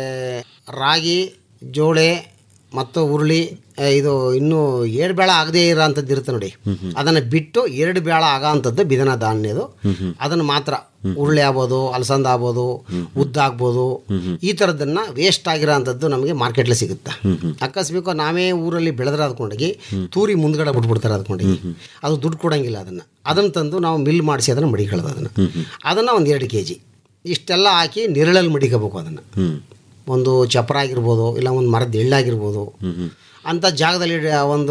I: ರಾಗಿ ಜೋಳೆ ಮತ್ತು ಉರುಳಿ ಆ, ಇದು ಇನ್ನೂ ಏಳು ಬೇಳ ಆಗದೇ ಇರೋ ಅಂಥದ್ದು ಇರುತ್ತೆ ನೋಡಿ ಅದನ್ನು ಬಿಟ್ಟು ಎರಡು ಬೇಳ ಆಗೋ ಅಂಥದ್ದು ಬಿದನ ಧಾನ್ಯದು ಅದನ್ನು ಮಾತ್ರ ಉರುಳಿ ಆಗ್ಬೋದು ಅಲಸಂದ ಆಗ್ಬೋದು ಉದ್ದ ಆಗ್ಬೋದು ಈ ಥರದ್ದನ್ನು ವೇಸ್ಟ್ ಆಗಿರೋ ಅಂಥದ್ದು ನಮಗೆ ಮಾರ್ಕೆಟ್ಲಿ ಸಿಗುತ್ತೆ ಅಕಸ್ಮಿಕ ನಾವೇ ಊರಲ್ಲಿ ಬೆಳೆದ್ರೆ ಅದಕೊಂಡೋಗಿ ತೂರಿ ಮುಂದ್ಗಡೆ ಬಿಟ್ಬಿಡ್ತಾರೆ ಅದಕೊಂಡೋಗಿ ಅದು ದುಡ್ಡು ಕೊಡೋಂಗಿಲ್ಲ ಅದನ್ನು ಅದನ್ನು ತಂದು ನಾವು ಮಿಲ್ ಮಾಡಿಸಿ ಅದನ್ನು ಮಡಿಕೊಳ್ಳೋದು ಅದನ್ನು ಅದನ್ನು ಒಂದು ಎರಡು ಕೆ ಜಿ ಇಷ್ಟೆಲ್ಲ ಹಾಕಿ ನೆರಳಲ್ಲಿ ಮಡಿಕೋಬೇಕು ಅದನ್ನು ಒಂದು ಚಪ್ರ ಆಗಿರ್ಬೋದು ಇಲ್ಲ ಒಂದು ಮರದ ಎಳ್ಳಾಗಿರ್ಬೋದು ಅಂಥ ಜಾಗದಲ್ಲಿ ಇಡ- ಒಂದು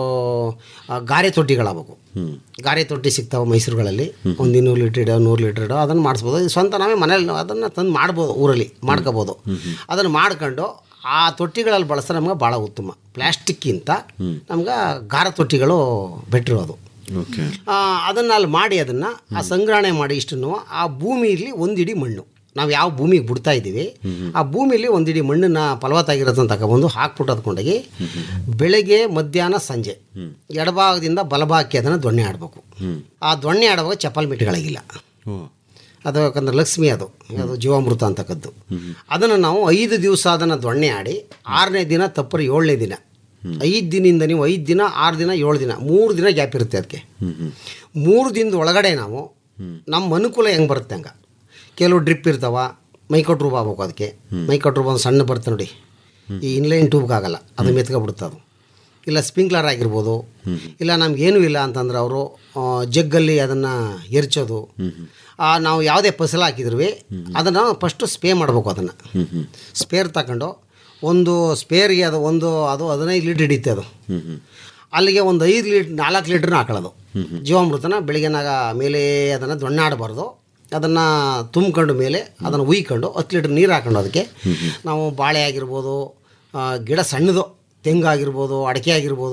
I: ಆ, ಗಾರೆ ತೊಟ್ಟಿಗಳಾಗಬೇಕು ಗಾರೆ ತೊಟ್ಟಿ ಸಿಗ್ತಾವೆ ಮೈಸೂರುಗಳಲ್ಲಿ ಒಂದು ಇನ್ನೂರು ಲೀಟ್ರ್ ಇಡೋ ನೂರು ಲೀಟ್ರ್ ಇಡೋ ಅದನ್ನು ಮಾಡಿಸ್ಬೋದು ಇದು ಸ್ವಂತ ನಾವೇ ಮನೇಲಿ ಅದನ್ನು ತಂದು ಮಾಡ್ಬೋದು ಊರಲ್ಲಿ ಮಾಡ್ಕೋಬೋದು ಅದನ್ನು ಮಾಡ್ಕೊಂಡು ಆ ತೊಟ್ಟಿಗಳಲ್ಲಿ ಬಳಸಿದ್ರೆ ನಮ್ಗೆ ಭಾಳ ಉತ್ತಮ ಪ್ಲ್ಯಾಸ್ಟಿಕ್ಕಿಂತ ನಮ್ಗೆ ಗಾರ ತೊಟ್ಟಿಗಳು ಬೆಟ್ರು ಅದು
G: ಓಕೆ
I: ಅದನ್ನು ಅಲ್ಲಿ ಮಾಡಿ ಅದನ್ನು ಆ ಸಂಗ್ರಹಣೆ ಮಾಡಿ ಇಷ್ಟನ್ನು ಆ ಭೂಮಿಯಲ್ಲಿ ಒಂದಿಡಿ ಮಣ್ಣು ನಾವು ಯಾವ ಭೂಮಿಗೆ ಬಿಡ್ತಾ ಇದ್ದೀವಿ ಆ ಭೂಮಿಲಿ ಒಂದಿಡಿ ಮಣ್ಣನ್ನ ಫಲವತ್ತಾಗಿರೋದನ್ನ ತಗೊಬಂದು ಹಾಕ್ಬಿಟ್ಟು ಅದ್ಕೊಂಡೋಗಿ ಬೆಳಗ್ಗೆ ಮಧ್ಯಾಹ್ನ ಸಂಜೆ ಎಡಭಾಗದಿಂದ ಬಲಭಾಗಕ್ಕೆ ಅದನ್ನು ದೊಣ್ಣೆ ಆಡಬೇಕು ಆ ದೊಣ್ಣೆ ಆಡುವಾಗ ಚಪ್ಪಲ್ ಮಿಟ್ಗಳಾಗಿಲ್ಲ
G: ಓ
I: ಅದು ಯಾಕಂದ್ರೆ ಲಕ್ಷ್ಮಿ ಅದು ಅದು ಜೀವಾಮೃತ ಅಂತಕ್ಕದ್ದು ಅದನ್ನು ನಾವು ಐದು ದಿವಸ ಅದನ್ನು ದೊಣ್ಣೆ ಆಡಿ ಆರನೇ ದಿನ ತಪ್ಪರು ಏಳನೇ ದಿನ ಐದು ದಿನದಿಂದ ನೀವು ಐದು ದಿನ ಆರು ದಿನ ಏಳು ದಿನ ಮೂರು ದಿನ ಗ್ಯಾಪ್ ಇರುತ್ತೆ ಅದಕ್ಕೆ ಮೂರು ದಿನದ ಒಳಗಡೆ ನಾವು ನಮ್ಮ ಅನುಕೂಲ ಹೆಂಗೆ ಬರುತ್ತೆ ಹಂಗೆ ಕೆಲವು ಡ್ರಿಪ್ ಇರ್ತಾವ ಮೈಕೋ ಟ್ಯೂಬ್ ಆಗ್ಬೇಕು ಅದಕ್ಕೆ ಮೈಕೋ ಟ್ಯೂಬ್ ಒಂದು ಸಣ್ಣ ಬರುತ್ತೆ ನೋಡಿ ಈ ಇನ್ಲೈನ್ ಟ್ಯೂಬ್ಗಾಗಲ್ಲ ಅದು ಮೆತ್ಕೊಬಿಡುತ್ತೆ ಅದು ಇಲ್ಲ ಸ್ಪ್ರಿಂಕ್ಲರ್ ಆಗಿರ್ಬೋದು ಇಲ್ಲ ನಮಗೇನೂ ಇಲ್ಲ ಅಂತಂದ್ರೆ ಅವರು ಜಗ್ಗಲ್ಲಿ ಅದನ್ನು ಎರ್ಚೋದು ಆ, ನಾವು ಯಾವುದೇ ಫಸಲು ಹಾಕಿದ್ರು ಅದನ್ನು ಫಸ್ಟು ಸ್ಪೇ ಮಾಡಬೇಕು ಅದನ್ನು ಸ್ಪೇರ್ ತಗೊಂಡು ಒಂದು ಸ್ಪೇರ್ಗೆ ಅದು ಒಂದು ಅದು ಹದಿನೈದು ಲೀಟ್ರ್ ಹಿಡಿಯುತ್ತೆ ಅದು ಅಲ್ಲಿಗೆ ಒಂದು ಐದು ಲೀಟ್ರ್ ನಾಲ್ಕು ಲೀಟ್ರ್ನ ಹಾಕೊಳ್ಳೋದು ಜೀವಾಮೃತನ ಬೆಳಿಗ್ಗೆನಾಗ ಮೇಲೆ ಅದನ್ನು ದೊಣ್ಣಾಡಬಾರ್ದು ಅದನ್ನು ತುಂಬ್ಕೊಂಡು ಮೇಲೆ ಅದನ್ನು ಉಯ್ಕೊಂಡು ಹತ್ತು ಲೀಟ್ರ್ ನೀರು ಹಾಕೊಂಡು ಅದಕ್ಕೆ ನಾವು ಬಾಳೆ ಆಗಿರ್ಬೋದು ಆ, ಗಿಡ ಸಣ್ಣದು ತೆಂಗು ಆಗಿರ್ಬೋದು ಅಡಿಕೆ ಆಗಿರ್ಬೋದು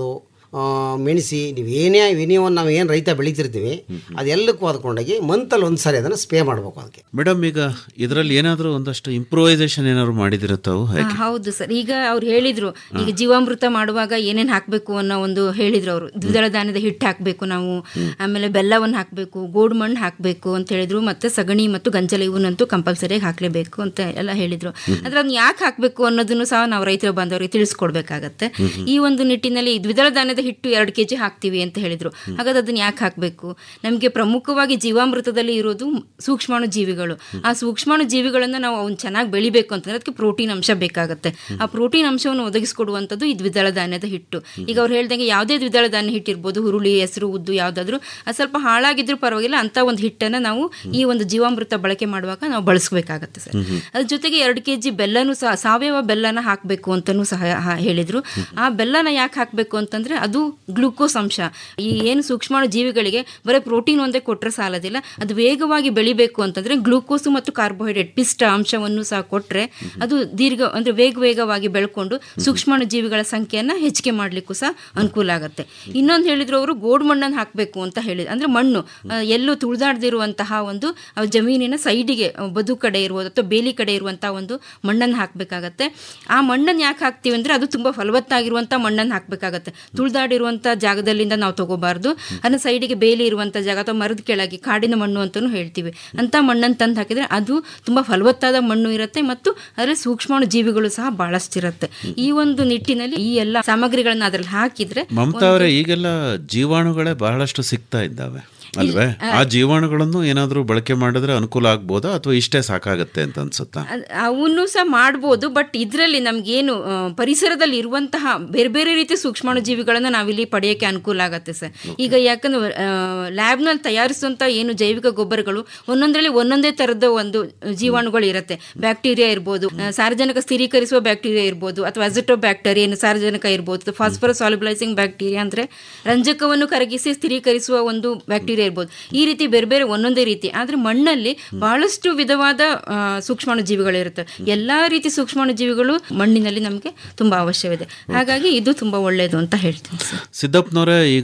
I: ಆ, ಮೆಣಸಿ ನೀವು ಏನೇ ವಿನಿಯವನ್ನ ನಾವು ಏನು ರೈತ ಬೆಳಿತಿರ್ತೀವಿ ಅದೆಲ್ಲಕ್ಕೂ ಹೊದ್ಕೊಂಡೋಗಿ ಮಂತಲ್ಲಿ ಒಂದು ಸಾರಿ ಅದನ್ನು ಸ್ಪ್ರೇ ಮಾಡಬೇಕು ಅದಕ್ಕೆ
G: ಮೇಡಮ್ ಈಗ ಇದರಲ್ಲಿ ಏನಾದರೂ ಒಂದಷ್ಟು ಇಂಪ್ರೂವೈಸೇಷನ್ ಏನಾದ್ರು ಮಾಡಿದಿರ ತಾವು
H: ಆ,
G: ಹೇಗೆ
H: ಹೌದು ಸರ್ ಈಗ ಅವ್ರು ಹೇಳಿದ್ರು ಈಗ ಜೀವಾಮೃತ ಮಾಡುವಾಗ ಏನೇನು ಹಾಕಬೇಕು ಅನ್ನೋ ಒಂದು ಹೇಳಿದ್ರು ಅವರು ದ್ವಿದಳ ಧಾನ್ಯದ ಹಿಟ್ಟು ಹಾಕಬೇಕು ನಾವು ಆಮೇಲೆ ಬೆಲ್ಲವನ್ನು ಹಾಕಬೇಕು ಗೋಡು ಮಣ್ಣು ಹಾಕಬೇಕು ಅಂತ ಹೇಳಿದ್ರು ಮತ್ತೆ ಸಗಣಿ ಮತ್ತು ಗಂಜಲ ಇವನ್ನಂತೂ ಕಂಪಲ್ಸರಿಯಾಗಿ ಹಾಕಲೇಬೇಕು ಅಂತ ಎಲ್ಲ ಹೇಳಿದ್ರು ಆದ್ರೆ ಅದನ್ನ ಯಾಕೆ ಹಾಕಬೇಕು ಅನ್ನೋದನ್ನು ಸಹ ನಾವು ರೈತರ ಬಾಂಧವರಿಗೆ ತಿಳಿಸ್ಕೊಡ್ಬೇಕಾಗತ್ತೆ ಈ ಒಂದು ನಿಟ್ಟಿನಲ್ಲಿ ಈ ದ್ವಿದಳ ಧಾನ್ಯದ ಹಿಟ್ಟು ಎರಡು ಕೆಜಿ ಹಾಕ್ತೀವಿ ಅಂತ ಹೇಳಿದ್ರು ಹಾಗಾದ್ರೆ ಅದನ್ನ ಯಾಕೆ ಹಾಕಬೇಕು ನಮಗೆ ಪ್ರಮುಖವಾಗಿ ಜೀವಾಮೃತದಲ್ಲಿ ಇರೋದು ಸೂಕ್ಷ್ಮಾಣು ಜೀವಿಗಳು ಆ ಸೂಕ್ಷ್ಮಾಣು ಜೀವಿಗಳನ್ನ ನಾವು ಅವ್ನು ಚೆನ್ನಾಗಿ ಬೆಳಿಬೇಕು ಅಂತಂದ್ರೆ ಅದಕ್ಕೆ ಪ್ರೋಟೀನ್ ಅಂಶ ಬೇಕಾಗುತ್ತೆ ಆ ಪ್ರೋಟೀನ್ ಅಂಶವನ್ನು ಒದಗಿಸ್ಕೊಡುವಂಥದ್ದು ಈ ದ್ವಿದಳ ಧಾನ್ಯದ ಹಿಟ್ಟು ಈಗ ಅವ್ರು ಹೇಳ್ದಂಗೆ ಯಾವುದೇ ದ್ವಿದಳ ಧಾನ್ಯ ಹಿಟ್ಟು ಇರ್ಬೋದು ಹುರುಳಿ ಹೆಸರು ಉದ್ದು ಯಾವುದಾದ್ರೂ ಅದು ಸ್ವಲ್ಪ ಹಾಳಾಗಿದ್ರೂ ಪರವಾಗಿಲ್ಲ ಅಂತ ಒಂದು ಹಿಟ್ಟನ್ನು ನಾವು ಈ ಒಂದು ಜೀವಾಮೃತ ಬಳಕೆ ಮಾಡುವಾಗ ನಾವು ಬಳಸಬೇಕಾಗತ್ತೆ ಸರ್ ಅದ್ರ ಜೊತೆಗೆ ಎರಡು ಕೆ ಜಿ ಬೆಲ್ಲನೂ ಸಹ ಸಾವಯವ ಬೆಲ್ಲನ ಹಾಕಬೇಕು ಅಂತಲೂ ಸಹ ಹಾ- ಹೇಳಿದ್ರು ಆ ಬೆಲ್ಲನ ಯಾಕೆ ಹಾಕಬೇಕು ಅಂತಂದ್ರೆ ಅದು ಗ್ಲೂಕೋಸ್ ಅಂಶ ಈ ಏನು ಸೂಕ್ಷ್ಮಾಣು ಜೀವಿಗಳಿಗೆ ಬರೀ ಪ್ರೋಟೀನ್ ಒಂದೇ ಕೊಟ್ಟರೆ ಸಾಲದಿಲ್ಲ ಅದು ವೇಗವಾಗಿ ಬೆಳಿಬೇಕು ಅಂತಂದ್ರೆ ಗ್ಲೂಕೋಸ್ ಮತ್ತು ಕಾರ್ಬೋಹೈಡ್ರೇಟ್ ಪಿಷ್ಟ ಅಂಶವನ್ನು ಸಹ ಕೊಟ್ಟರೆ ಅದು ದೀರ್ಘ ಅಂದ್ರೆ ವೇಗ ವೇಗವಾಗಿ ಬೆಳ್ಕೊಂಡು ಸೂಕ್ಷ್ಮಾಣು ಜೀವಿಗಳ ಸಂಖ್ಯೆಯನ್ನ ಹೆಚ್ಚಿಗೆ ಮಾಡ್ಲಿಕ್ಕೂ ಸಹ ಅನುಕೂಲ ಆಗುತ್ತೆ ಇನ್ನೊಂದು ಹೇಳಿದ್ರು ಅವರು ಗೋಡ್ ಮಣ್ಣನ್ನು ಹಾಕಬೇಕು ಅಂತ ಹೇಳಿದ್ರು ಅಂದ್ರೆ ಮಣ್ಣು ಆ, ಎಲ್ಲೂ ತುಳಿದಾಡದಿರುವಂತಹ ಒಂದು ಆ ಜಮೀನಿನ ಸೈಡಿಗೆ ಆ, ಬದು ಕಡೆ ಇರುವುದು ಅಥವಾ ಬೇಲಿ ಕಡೆ ಇರುವಂತಹ ಒಂದು ಮಣ್ಣನ್ನು ಹಾಕಬೇಕಾಗತ್ತೆ ಆ ಮಣ್ಣನ್ನು ಯಾಕೆ ಹಾಕ್ತೀವಿ ಅಂದ್ರೆ ಅದು ತುಂಬಾ ಫಲವತ್ತಾಗಿರುವಂತಹ ಮಣ್ಣನ್ನು ಹಾಕಬೇಕಾಗತ್ತೆ ತುಳಿದಾಡಿರುವಂಥ ಜಾಗದಲ್ಲಿಂದ ನಾವು ತಗೋಬಾರ್ದು ಅದನ್ನ ಸೈಡಿಗೆ ಬೇಲಿ ಇರುವಂಥ ಜಾಗ ಅಥವಾ ಮರದ ಕೆಳಗೆ ಕಾಡಿನ ಮಣ್ಣು ಅಂತಲೂ ಹೇಳ್ತೀವಿ ಅಂತ ಮಣ್ಣನ್ನು ತಂದು ಹಾಕಿದ್ರೆ ಅದು ತುಂಬಾ ಫಲವತ್ತಾದ ಮಣ್ಣು ಇರುತ್ತೆ ಮತ್ತು ಅದರಲ್ಲಿ ಸೂಕ್ಷ್ಮಾಣು ಜೀವಿಗಳು ಸಹ ಬಹಳಷ್ಟಿರುತ್ತೆ ಈ ಒಂದು ನಿಟ್ಟಿನಲ್ಲಿ ಈ ಎಲ್ಲ ಸಾಮಗ್ರಿಗಳನ್ನ ಅದ್ರಲ್ಲಿ ಹಾಕಿದ್ರೆ
G: ಮಮತಾ ಅವರೇ ಈಗೆಲ್ಲ ಜೀವಾಣುಗಳೇ ಬಹಳಷ್ಟು ಸಿಗ್ತಾ ಇದ್ದಾವೆ ಅಲ್ವೇ ಆ ಜೀವಾಣುಗಳನ್ನು ಏನಾದರೂ ಬಳಕೆ ಮಾಡಿದ್ರೆ ಅನುಕೂಲ ಆಗ್ಬೋದಾ ಅಥವಾ ಇಷ್ಟೇ ಸಾಕಾಗತ್ತೆ ಅಂತ ಅನ್ಸುತ್ತಾ
H: ಅದ್- ಅವನ್ನು ಸಹ ಮಾಡ್ಬೋದು ಬಟ್ ಇದರಲ್ಲಿ ನಮಗೇನು ಆ, ಪರಿಸರದಲ್ಲಿ ಇರುವಂತಹ ಬೇರೆ ಬೇರೆ ರೀತಿಯ ಸೂಕ್ಷ್ಮಾಣು ಜೀವಿಗಳನ್ನ ನಾವಿಲ್ಲಿ ಪಡೆಯೋಕ್ಕೆ ಅನುಕೂಲ ಆಗುತ್ತೆ ಸರ್ ಈಗ ಯಾಕಂದ್ರೆ ಲ್ಯಾಬ್ನಲ್ಲಿ ತಯಾರಿಸುವಂಥ ಏನು ಜೈವಿಕ ಗೊಬ್ಬರಗಳು ಒಂದೊಂದರಲ್ಲಿ ಒಂದೊಂದೇ ಥರದ ಒಂದು ಜೀವಾಣುಗಳು ಇರುತ್ತೆ ಬ್ಯಾಕ್ಟೀರಿಯಾ ಇರ್ಬೋದು ಆ, ಸಾರಜನಕ ಸ್ಥಿರೀಕರಿಸುವ ಬ್ಯಾಕ್ಟೀರಿಯಾ ಇರ್ಬೋದು ಅಥವಾ ಅಜಿಟೋ ಬ್ಯಾಕ್ಟೀರಿಯಾ ಏನು ಸಾರಜನಕ ಇರ್ಬೋದು ಫಾಸ್ಫರಸ್ ಸಾಲ್ಯುಬಲೈಸಿಂಗ್ ಬ್ಯಾಕ್ಟೀರಿಯಾ ಅಂದರೆ ರಂಜಕವನ್ನು ಕರಗಿಸಿ ಸ್ಥಿರೀಕರಿಸುವ ಒಂದು ಬ್ಯಾಕ್ಟೀರಿಯಾ ಇರ್ಬೋದು ಈ ರೀತಿ ಬೇರೆ ಬೇರೆ ಒಂದೊಂದೇ ರೀತಿ ಆದರೆ ಮಣ್ಣಲ್ಲಿ ಬಹಳಷ್ಟು ವಿಧವಾದ ಆ, ಸೂಕ್ಷ್ಮಾಣು ಜೀವಿಗಳಿರುತ್ತೆ ಎಲ್ಲ ರೀತಿ ಸೂಕ್ಷ್ಮಾಣು ಜೀವಿಗಳು ಮಣ್ಣಿನಲ್ಲಿ ನಮಗೆ ತುಂಬ ಅವಶ್ಯವಿದೆ ಹಾಗಾಗಿ ಇದು ತುಂಬ ಒಳ್ಳೆಯದು ಅಂತ ಹೇಳ್ತೀನಿ ಸರ್
G: ಸಿದ್ದಪ್ಪನವರೇ ಈಗ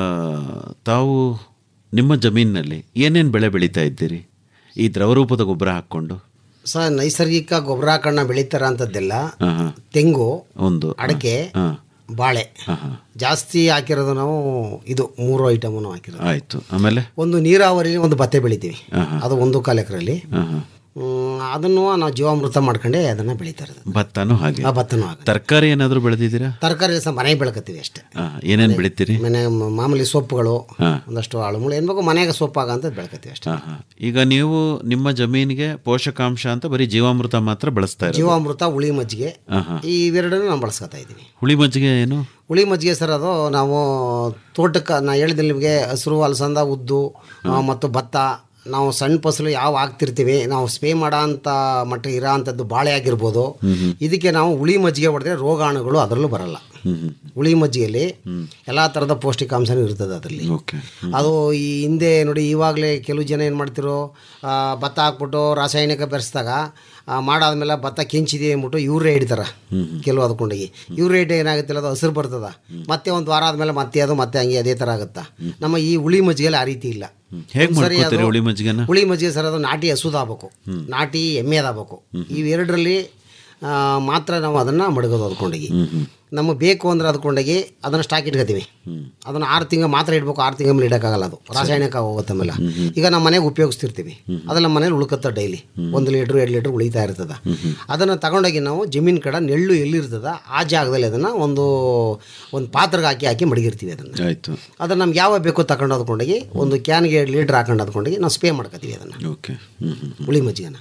G: ತಾವು ನಿಮ್ಮ ಜಮೀನಿನಲ್ಲಿ ಏನೇನು ಬೆಳೆ ಬೆಳೀತಾ ಇದ್ದೀರಿ ಈ ದ್ರವರೂಪದ ಗೊಬ್ಬರ ಹಾಕ್ಕೊಂಡು
I: ಸರ್ ನೈಸರ್ಗಿಕ ಗೊಬ್ಬರ ಹಾಕಣ್ಣ ಬೆಳೀತಾರ ಅಂತದ್ದೆಲ್ಲ
G: ಹಾಂ ಹಾಂ
I: ತೆಂಗು
G: ಒಂದು
I: ಅಡಕೆ
G: ಹಾಂ
I: ಬಾಳೆ
G: ಹಾಂ ಹಾಂ
I: ಜಾಸ್ತಿ ಹಾಕಿರೋದು ನಾವು ಇದು ಮೂರು ಐಟಮನ್ನು ಹಾಕಿರೋದು
G: ಆಯಿತು ಆಮೇಲೆ
I: ಒಂದು ನೀರಾವರಿ ಒಂದು ಭತ್ತೆ ಬೆಳಿತೀವಿ
G: ಹಾಂ ಹಾಂ
I: ಅದು ಒಂದು ಕಾಲು ಎಕರೆಯಲ್ಲಿ
G: ಹಾಂ ಹಾಂ
I: ಅದನ್ನು ನಾವು ಜೀವಾಮೃತ ಮಾಡ್ಕೊಂಡೆ ಅದನ್ನು ಬೆಳೀತಾ ಇರೋದು
G: ಭತ್ತನೂ ಹಾಗೆ
I: ಆ ಭತ್ತನೂ ಆಗ
G: ತರಕಾರಿ ಏನಾದರೂ ಬೆಳೆದಿದ್ದೀರಾ
I: ತರಕಾರಿ ಸಹ ಮನೆಗೆ ಬೆಳ್ಕತ್ತೀವಿ ಅಷ್ಟೇ
G: ಹಾಂ ಏನೇನು ಬೆಳಿತೀರಿ
I: ಮನೆ ಮ- ಮಾಮೂಲಿ ಸೊಪ್ಪುಗಳು
G: ಹಾಂ
I: ಒಂದಷ್ಟು ಆಳುಮುಳು ಏನು ಬೇಕು ಮನೆಗೆ ಸೊಪ್ಪು ಆಗಂತ ಬೆಳ್ಕತ್ತೀವಿ ಅಷ್ಟೇ
G: ಹಾಂ ಹಾಂ ಈಗ ನೀವು ನಿಮ್ಮ ಜಮೀನಿಗೆ ಪೋಷಕಾಂಶ ಅಂತ ಬರೀ ಜೀವಾಮೃತ ಮಾತ್ರ ಬಳಸ್ತಾ ಇರೋದು
I: ಜೀವಾಮೃತ ಹುಳಿ ಮಜ್ಜಿಗೆ
G: ಹಾಂ ಹಾಂ
I: ಈ ಇವೆರಡನ್ನು ನಾವು ಬಳಸ್ಕೊತಾ ಇದ್ದೀವಿ
G: ಹುಳಿ ಮಜ್ಜಿಗೆ ಏನು
I: ಹುಳಿ ಮಜ್ಜಿಗೆ ಸರ್ ಅದು ನಾವು ತೋಟಕ್ಕೆ ನಾ ಹೇಳಿದ್ರೆ ನಿಮಗೆ ಹಸಿರು ಅಲಸಂದ ಉದ್ದು ಆ, ಮತ್ತು ಭತ್ತ ನಾವು ಸಣ್ಣ ಫಸಲು ಯಾವ ಹಾಕ್ತಿರ್ತೀವಿ ನಾವು ಸ್ಪ್ರೇ ಮಾಡೋ ಅಂಥ ಮಟ್ಟ ಇರೋ ಅಂಥದ್ದು ಬಾಳೆ ಆಗಿರ್ಬೋದು ಇದಕ್ಕೆ ನಾವು ಹುಳಿ ಮಜ್ಜಿಗೆ ಹೊಡೆದ್ರೆ ರೋಗಾಣುಗಳು ಅದರಲ್ಲೂ ಬರಲ್ಲ ಹುಳಿ ಮಜ್ಜಿಗೆಯಲ್ಲಿ ಎಲ್ಲ ಥರದ ಪೌಷ್ಟಿಕಾಂಶನೂ ಇರ್ತದೆ ಅದರಲ್ಲಿ
G: ಓಕೆ
I: ಅದು ಈ ಹಿಂದೆ ನೋಡಿ ಇವಾಗಲೇ ಕೆಲವು ಜನ ಏನು ಮಾಡ್ತಿರೋ ಆ, ಭತ್ತ ಹಾಕ್ಬಿಟ್ಟು ರಾಸಾಯನಿಕ ಬೆರೆಸಿದಾಗ ಮಾಡಾದ್ಮೇಲೆ ಭತ್ತ ಕೆಂಚಿದೆ ಅಂದ್ಬಿಟ್ಟು ಯೂರಿಯಾ ಹಿಡಿತಾರೆ ಕೆಲವು ಅದಕ್ಕೊಂಡೋಗಿ ಯೂರಿಯಾ ಹಿಟ್ಟು ಏನಾಗುತ್ತಿಲ್ಲ ಅದು ಹಸಿರು ಬರ್ತದ ಮತ್ತೆ ಒಂದು ವಾರ ಆದಮೇಲೆ ಮತ್ತೆ ಅದು ಮತ್ತೆ ಹಂಗೆ ಅದೇ ಥರ ಆಗುತ್ತಾ ನಮ್ಮ ಈ ಹುಳಿ ಮಜ್ಜಿಗೆಯಲ್ಲಿ ಆ ರೀತಿ ಇಲ್ಲ
G: ಹೇಗೆ
I: ಒಂದ್ಸರಿ
G: ಮಾಡ್ಕೋತೀರಿ
I: ಅದು-
G: ಹುಳಿ ಮಜ್ಜಿಗೆನ
I: ಹುಳಿ ಮಜ್ಜಿಗೆ ಸರ್ ಅದು ನಾಟಿ ಹಸುದಾಗಬೇಕು ನಾಟಿ ಎಮ್ಮೆದಾಗಬೇಕು ಇವೆರಡರಲ್ಲಿ ಆ, ಮಾತ್ರ ನಾವು ಅದನ್ನು ಮಡಗೋದು ಅದಕ್ಕೊಂಡೋಗಿ ನಮಗೆ ಬೇಕು ಅಂದ್ರೆ ಅದಕ್ಕೊಂಡೋಗಿ ಅದನ್ನು ಸ್ಟಾಕ್ ಇಟ್ಕೋತೀವಿ ಅದನ್ನು ಆರು ತಿಂಗಳು ಮಾತ್ರ ಇಡಬೇಕು ಆರು ತಿಂಗಳ ಮೇಲೆ ಇಡೋಕ್ಕಾಗಲ್ಲ ಅದು ರಾಸಾಯನಿಕ ಹೋಗುತ್ತೆ ಆಮೇಲೆ ಈಗ ನಮ್ಮ ಮನೆಗೆ ಉಪಯೋಗಿಸ್ತಿರ್ತೀವಿ ಅದೆಲ್ಲ ಮನೇಲಿ ಉಳ್ಕತ್ತ ಡೈಲಿ ಒಂದು ಲೀಟ್ರ್ ಎರಡು ಲೀಟ್ರ್ ಉಳಿತಾ ಇರ್ತದೆ ಅದನ್ನು ತಗೊಂಡೋಗಿ ನಾವು ಜಮೀನು ಕಡೆ ನೆಳ್ಳು ಎಲ್ಲಿರ್ತದ ಆ ಜಾಗದಲ್ಲಿ ಅದನ್ನು ಒಂದು ಒಂದು ಪಾತ್ರೆಗೆ ಹಾಕಿ ಹಾಕಿ ಮಡಗಿರ್ತೀವಿ ಅದನ್ನು
G: ಆಯಿತು
I: ಅದನ್ನು ನಮ್ಗೆ ಯಾವ ಬೇಕೋ ತಗೊಂಡು ಅದಕೊಂಡೋಗಿ ಒಂದು ಕ್ಯಾನ್ಗೆ ಎರಡು ಲೀಟ್ರ್ ಹಾಕೊಂಡು ಅದಕೊಂಡೋಗಿ ನಾವು ಸ್ಪ್ರೇ ಮಾಡ್ಕೋತೀವಿ ಅದನ್ನು
G: ಓಕೆ ಹ್ಞೂ ಹ್ಞೂ
I: ಹುಳಿ ಮಜ್ಜಿಗೆನ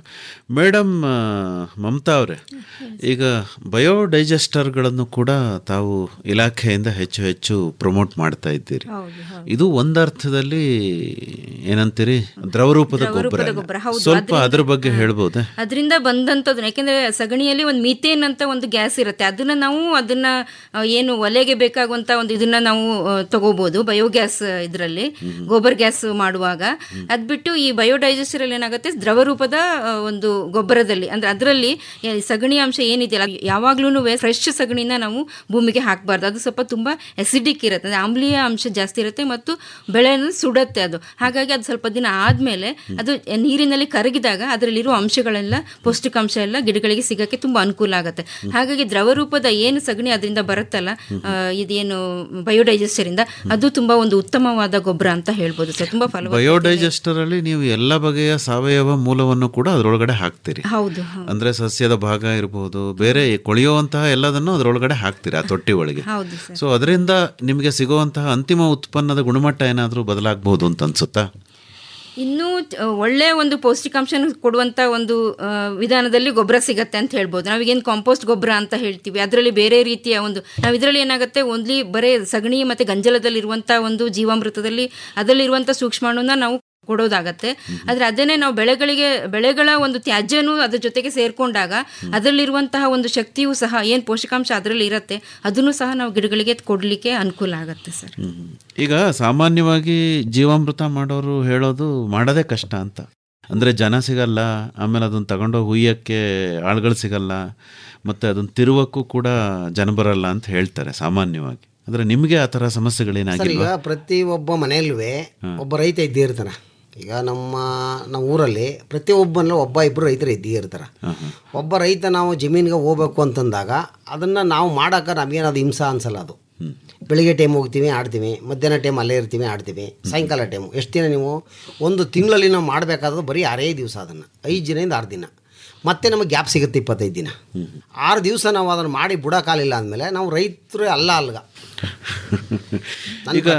G: ಮೇಡಮ್ ಆ, ಮಮತಾ ಅವರೇ ಈಗ ಬಯೋಡೈಜೆಸ್ಟರ್ಗಳನ್ನು ಕೂಡ ತಾವು ಇಲಾಖೆಯಿಂದ ಹೆಚ್ಚು ಹೆಚ್ಚು ಪ್ರಮೋಟ್ ಮಾಡ್ತಾ ಇದ್ದೀರಿ ಇದು ಒಂದರ್ಥದಲ್ಲಿ ಏನಂತೀರಿ ದ್ರವರೂಪದ ಗೊಬ್ಬರ
H: ಗೊಬ್ಬರ, ಹೌದು.
G: ಸ್ವಲ್ಪ ಅದ್ರ ಬಗ್ಗೆ ಹೇಳ್ಬೋದೇ
H: ಅದರಿಂದ ಬಂದಂಥದ್ದು ಯಾಕೆಂದ್ರೆ ಸಗಣಿಯಲ್ಲಿ ಒಂದು ಮಿಥೇನ್ ಅಂತ ಒಂದು ಗ್ಯಾಸ್ ಇರುತ್ತೆ ಅದನ್ನ ನಾವು ಅದನ್ನ ಆ, ಏನು ಒಲೆಗೆ ಬೇಕಾಗುವಂತ ಒಂದು ಇದನ್ನ ನಾವು ಆ, ತಗೋಬಹುದು ಬಯೋಗ್ಯಾಸ್ ಇದರಲ್ಲಿ ಗೋಬರ್ ಗ್ಯಾಸ್ ಮಾಡುವಾಗ ಅದ್ ಬಿಟ್ಟು ಈ ಬಯೋಡೈಜೆಸ್ಟರ್ ಅಲ್ಲಿ ಏನಾಗುತ್ತೆ ದ್ರವ ರೂಪದ ಆ, ಒಂದು ಗೊಬ್ಬರದಲ್ಲಿ ಅಂದ್ರೆ ಅದರಲ್ಲಿ ಸಗಣಿ ಅಂಶ ಏನಿದೆಯಲ್ಲ ಯಾವಾಗ್ಲೂ ಫ್ರೆಶ್ ಸಗಣಿ ಸಗಣಿನ ನಾವು ಭೂಮಿಗೆ ಹಾಕಬಾರ್ದು ಅದು ಸ್ವಲ್ಪ ತುಂಬ ಎಸಿಡಿಕ್ ಇರುತ್ತೆ ಅಂದರೆ ಆಮ್ಲೀಯ ಅಂಶ ಜಾಸ್ತಿ ಇರುತ್ತೆ ಮತ್ತು ಬೆಳೆಯನ್ನು ಸುಡುತ್ತೆ ಅದು ಹಾಗಾಗಿ ಅದು ಸ್ವಲ್ಪ ದಿನ ಆದಮೇಲೆ ಅದು ನೀರಿನಲ್ಲಿ ಕರಗಿದಾಗ ಅದರಲ್ಲಿರುವ ಅಂಶಗಳೆಲ್ಲ ಪೌಷ್ಟಿಕಾಂಶ ಎಲ್ಲ ಗಿಡಗಳಿಗೆ ಸಿಗೋಕ್ಕೆ ತುಂಬ ಅನುಕೂಲ ಆಗುತ್ತೆ ಹಾಗಾಗಿ ದ್ರವ ರೂಪದ ಏನು ಸಗಣಿ ಅದರಿಂದ ಬರುತ್ತಲ್ಲ ಆ, ಇದೇನು ಬಯೋಡೈಜೆಸ್ಟರ್ ಇಂದ ಅದು ತುಂಬ ಒಂದು ಉತ್ತಮವಾದ ಗೊಬ್ಬರ ಅಂತ ಹೇಳ್ಬೋದು ಸರ್ ತುಂಬ ಫಲವತ್ತ
G: ಬಯೋಡೈಜೆಸ್ಟರ್ ಅಲ್ಲಿ ನೀವು ಎಲ್ಲ ಬಗೆಯ ಸಾವಯವ ಮೂಲವನ್ನು ಕೂಡ ಅದರೊಳಗಡೆ ಹಾಕ್ತೀರಿ
H: ಹೌದು ಹೌದು.
G: ಅಂದ್ರೆ ಸಸ್ಯದ ಭಾಗ ಇರಬಹುದು ಬೇರೆ ಕೊಳೆಯುವಂತಹ ಎಲ್ಲದನ್ನು ಅದರೊಳಗಡೆ ಹಾಕ್ತೀರಿ ಆ ತೊಟ್ಟಿ ಒಳಗೆ
H: ಹೌದು ಸರ್
G: ಸೊ ಅದರಿಂದ ನಿಮಗೆ ಸಿಗುವಂತಹ ಅಂತಿಮ ಉತ್ಪನ್ನದ ಗುಣಮಟ್ಟ ಏನಾದರೂ ಬದಲಾಗಬಹುದು ಅಂತ ಅನ್ಸುತ್ತಾ
H: ಇನ್ನೂ ಆ, ಒಳ್ಳೆ ಒಂದು ಪೌಷ್ಟಿಕಾಂಶ ಕೊಡುವಂಥ ಒಂದು ಆ, ವಿಧಾನದಲ್ಲಿ ಗೊಬ್ಬರ ಸಿಗತ್ತೆ ಅಂತ ಹೇಳ್ಬೋದು ನಾವೀಗೇನು ಕಾಂಪೋಸ್ಟ್ ಗೊಬ್ಬರ ಅಂತ ಹೇಳ್ತೀವಿ ಅದರಲ್ಲಿ ಬೇರೆ ರೀತಿಯ ಒಂದು ನಾವು ಇದರಲ್ಲಿ ಏನಾಗುತ್ತೆ ಓನ್ಲಿ ಬರೇ ಸಗಣಿ ಮತ್ತು ಗಂಜಲದಲ್ಲಿರುವಂಥ ಒಂದು ಜೀವಾಮೃತದಲ್ಲಿ ಅದರಲ್ಲಿರುವಂಥ ಸೂಕ್ಷ್ಮಾಣುನ ನಾವು ಕೊಡೋದಾಗತ್ತೆ ಆದರೆ ಅದನ್ನೇ ನಾವು ಬೆಳೆಗಳಿಗೆ ಬೆಳೆಗಳ ಒಂದು ತ್ಯಾಜ್ಯನೂ ಅದ್ರ ಜೊತೆಗೆ ಸೇರ್ಕೊಂಡಾಗ ಅದರಲ್ಲಿರುವಂತಹ ಒಂದು ಶಕ್ತಿಯೂ ಸಹ ಏನು ಪೋಷಕಾಂಶ ಅದರಲ್ಲಿ ಇರುತ್ತೆ ಅದನ್ನು ಸಹ ನಾವು ಗಿಡಗಳಿಗೆ ಕೊಡಲಿಕ್ಕೆ ಅನುಕೂಲ ಆಗುತ್ತೆ ಸರ್
G: ಈಗ ಸಾಮಾನ್ಯವಾಗಿ ಜೀವಾಮೃತ ಮಾಡೋರು ಹೇಳೋದು ಮಾಡೋದೇ ಕಷ್ಟ ಅಂತ ಅಂದರೆ ಜನ ಸಿಗಲ್ಲ ಆಮೇಲೆ ಅದನ್ನು ತಗೊಂಡೋಗಿ ಹುಯ್ಯಕ್ಕೆ ಆಳುಗಳು ಸಿಗಲ್ಲ ಮತ್ತು ಅದನ್ನು ತಿರುವಕ್ಕೂ ಕೂಡ ಜನ ಬರಲ್ಲ ಅಂತ ಹೇಳ್ತಾರೆ ಸಾಮಾನ್ಯವಾಗಿ ಅಂದರೆ ನಿಮಗೆ ಆ ಥರ
I: ಸರ್ ಈಗ
G: ಸಮಸ್ಯೆಗಳೇನಾಗಿಲ್ವಾ
I: ಪ್ರತಿ ಒಬ್ಬ ಮನೆಯಲ್ಲೂ ಒಬ್ಬ ರೈತ ಇದ್ದೇ ಇರ್ತಾನೆ ಈಗ ನಮ್ಮ ನಮ್ಮ ಊರಲ್ಲಿ ಪ್ರತಿಯೊಬ್ಬನಲ್ಲೂ ಒಬ್ಬ ಇಬ್ಬರು ರೈತರು ಇದ್ದೇ ಇರ್ತಾರೆ ಒಬ್ಬ ರೈತ ನಾವು ಜಮೀನಿಗೆ ಹೋಗ್ಬೇಕು ಅಂತಂದಾಗ ಅದನ್ನು ನಾವು ಮಾಡೋಕೆ ನಮಗೇನದು ಹಿಂಸಾ ಅನ್ಸಲ್ಲ ಅದು ಬೆಳಿಗ್ಗೆ ಟೈಮ್ ಹೋಗ್ತೀವಿ ಆಡ್ತೀವಿ ಮಧ್ಯಾಹ್ನ ಟೈಮ್ ಅಲ್ಲೇ ಇರ್ತೀವಿ ಆಡ್ತೀವಿ ಸಾಯಂಕಾಲ ಟೈಮು ಎಷ್ಟು ದಿನ ನೀವು ಒಂದು ತಿಂಗಳಲ್ಲಿ ನಾವು ಮಾಡಬೇಕಾದ್ರೆ ಬರೀ ಆರೇ ದಿವಸ ಅದನ್ನು ಐದು ದಿನದಿಂದ ಆರು ದಿನ ಮತ್ತೆ ನಮಗೆ ಗ್ಯಾಪ್ ಸಿಗುತ್ತೆ ಇಪ್ಪತ್ತೈದು ದಿನ ಆರು ದಿವಸ ನಾವು ಅದನ್ನು ಮಾಡಿ ಬುಡಕಾಲಿಲ್ಲ ಅಂದಮೇಲೆ ನಾವು ರೈತರು ಅಲ್ಲ ಅಲ್ಗ ನನ್ನ
G: ಈಗ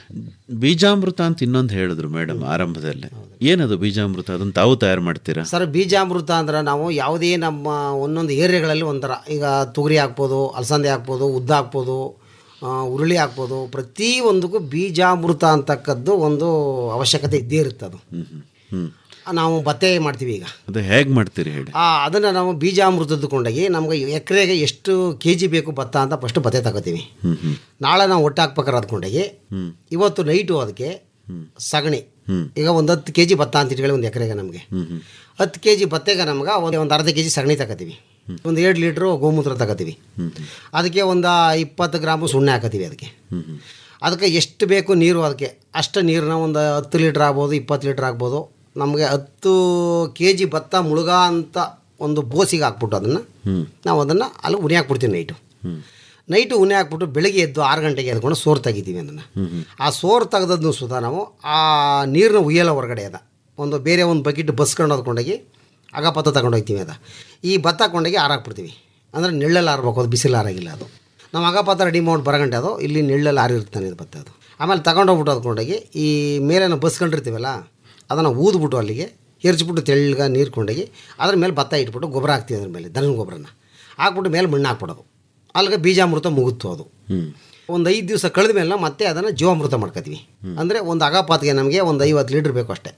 G: ಬೀಜಾಮೃತ ಅಂತ ಇನ್ನೊಂದು ಹೇಳಿದ್ರು ಮೇಡಮ್ ಆರಂಭದಲ್ಲೇ ಏನದು ಬೀಜಾಮೃತ ಅದನ್ನು ತಾವು ತಯಾರು ಮಾಡ್ತೀರಾ
I: ಸರ್ ಬೀಜಾಮೃತ ಅಂದ್ರೆ ನಾವು ಯಾವುದೇ ನಮ್ಮ ಒಂದೊಂದು ಏರಿಯಾಗಳಲ್ಲಿ ಒಂಥರ ಈಗ ತೊಗರಿ ಹಾಕ್ಬೋದು ಅಲಸಂದೆ ಹಾಕ್ಬೋದು ಉದ್ದ ಹಾಕ್ಬೋದು ಆ, ಉರುಳಿ ಹಾಕ್ಬೋದು ಪ್ರತಿ ಒಂದಕ್ಕೂ ಬೀಜಾಮೃತ ಅಂತಕ್ಕದ್ದು ಒಂದು ಅವಶ್ಯಕತೆ ಇದ್ದೇ ಇರುತ್ತೆ ಅದು
G: ಹ್ಮ್
I: ನಾವು ಭತ್ತೆ ಮಾಡ್ತೀವಿ ಈಗ
G: ಅದು ಹೇಗೆ ಮಾಡ್ತೀರಿ ಹೇಳಿ
I: ಆ ಅದನ್ನು ನಾವು ಬೀಜಾಮೃತದ ಕೊಂಡೋಗಿ ನಮ್ಗೆ ಎಕರೆಗೆ ಎಷ್ಟು ಕೆ ಜಿ ಬೇಕು ಭತ್ತ ಅಂತ ಫಸ್ಟ್ ಭತ್ತೆ ತಗೋತೀವಿ
G: ಹ್ಮ್ ಹ್ಮ್
I: ನಾಳೆ ನಾವು ಒಟ್ಟು ಹಾಕ್ಬೇಕಾರೆ ಅದ್ಕೊಂಡೋಗಿ
G: ಹ್ಮ್
I: ಇವತ್ತು ನೈಟು ಅದಕ್ಕೆ ಸಗಣಿ
G: ಹ್ಮ್.
I: ಈಗ ಒಂದು ಹತ್ತು ಕೆ ಜಿ ಭತ್ತ ಅಂತ ಇಟ್ಕೊಳ್ಳಿ ಒಂದು ಎಕರೆಗೆ ನಮಗೆ
G: ಹ್ಮ್ ಹ್ಮ್
I: ಹತ್ತು ಕೆ ಜಿ ಭತ್ತೆಗೆ ನಮ್ಗೆ ಒಂದು ಒಂದು ಅರ್ಧ ಕೆ ಜಿ ಸಗಣಿ ತಗೋತೀವಿ ಒಂದು ಎರಡು ಲೀಟ್ರು ಗೋಮೂತ್ರ ತಗೋತೀವಿ ಅದಕ್ಕೆ ಒಂದು ಇಪ್ಪತ್ತು ಗ್ರಾಮು ಸುಣ್ಣೆ ಹಾಕತ್ತೀವಿ ಅದಕ್ಕೆ
G: ಹ್ಮ್ ಹ್ಮ್
I: ಅದಕ್ಕೆ ಎಷ್ಟು ಬೇಕು ನೀರು ಅದಕ್ಕೆ ಅಷ್ಟು ನೀರನ್ನ ಒಂದು ಹತ್ತು ಲೀಟ್ರ್ ಆಗ್ಬೋದು ಇಪ್ಪತ್ತು ಲೀಟ್ರ್ ಆಗ್ಬೋದು ನಮಗೆ ಹತ್ತು ಕೆ ಜಿ ಭತ್ತ ಮುಳುಗ ಅಂತ ಒಂದು ಬೋಸಿಗೆ ಹಾಕ್ಬಿಟ್ಟು ಅದನ್ನು
G: ಹ್ಮ್
I: ನಾವು ಅದನ್ನು ಅಲ್ಲಿ ಉನಿ ಹಾಕ್ಬಿಡ್ತೀವಿ ನೈಟು
G: ಹ್ಮ್
I: ನೈಟು ಉನಿ ಹಾಕ್ಬಿಟ್ಟು ಬೆಳಗ್ಗೆ ಎದ್ದು ಆರು ಗಂಟೆಗೆ ಎದ್ಕೊಂಡು ಸೋರು ತೆಗಿತೀವಿ ಅದನ್ನು ಆ ಸೋರು ತೆಗೆದದ್ದು ಸುಧಾ ನಾವು ಆ ನೀರನ್ನ ಉಯ್ಯಲ್ಲ ಹೊರಗಡೆ ಅದ ಒಂದು ಬೇರೆ ಒಂದು ಬಕೆಟ್ ಬಸ್ಕೊಂಡು ಹೊದ್ಕೊಂಡೋಗಿ ಅಗಪತ್ತ ತಗೊಂಡು ಹೋಗ್ತೀವಿ ಅದ ಈ ಭತ್ತ ಕೊಂಡೋಗಿ ಆರಾಕ್ಬಿಡ್ತೀವಿ ಅಂದರೆ ನೆಳ್ಳಲ್ಲಿ ಆರ್ಬೇಕು ಅದು ಬಿಸಿಲು ಆರಾಗಿಲ್ಲ ಅದು ನಾವು ಅಗಪತ್ತ ರೆಡಿ ಮಾಡಿ ಬರಗಂಟೆ ಅದು ಇಲ್ಲಿ ನೆಳ್ಳಲ್ಲಿ ಆರಿರ್ತಾನೆ ಇದು ಭತ್ತ ಅದು ಆಮೇಲೆ ತಗೊಂಡೋಗ್ಬಿಟ್ಟು ಅದ್ಕೊಂಡೋಗಿ ಈ ಮೇಲೆ ನಾವು ಬಸ್ಕೊಂಡಿರ್ತೀವಲ್ಲ ಅದನ್ನು ಊದ್ಬಿಟ್ಟು ಅಲ್ಲಿಗೆ ಎರ್ಚ್ಬಿಟ್ಟು ತೆಳ್ಳಗ ನೀರು ಕೊಂಡೋಗಿ ಅದ್ರ ಮೇಲೆ ಭತ್ತ ಇಟ್ಬಿಟ್ಟು ಗೊಬ್ಬರ ಹಾಕ್ತೀವಿ ಅದ್ರ ಮೇಲೆ ದನದ ಗೊಬ್ಬರನ ಹಾಕ್ಬಿಟ್ಟು ಮೇಲೆ ಮಣ್ಣು ಹಾಕ್ಬಿಡೋದು ಅಲ್ಲಿಗೆ ಬೀಜಾಮೃತ ಮುಗಿತು ಅದು
G: ಹ್ಮ್
I: ಒಂದು ಐದು ದಿವಸ ಕಳೆದ ಮೇಲೆ ಮತ್ತೆ ಅದನ್ನು ಜೀವಾಮೃತ ಮಾಡ್ಕೋತೀವಿ ಅಂದರೆ ಒಂದು ಅಗಪಾತ್ಗೆ ನಮಗೆ ಒಂದು ಐವತ್ತು ಲೀಟ್ರ್ ಬೇಕು ಅಷ್ಟೇ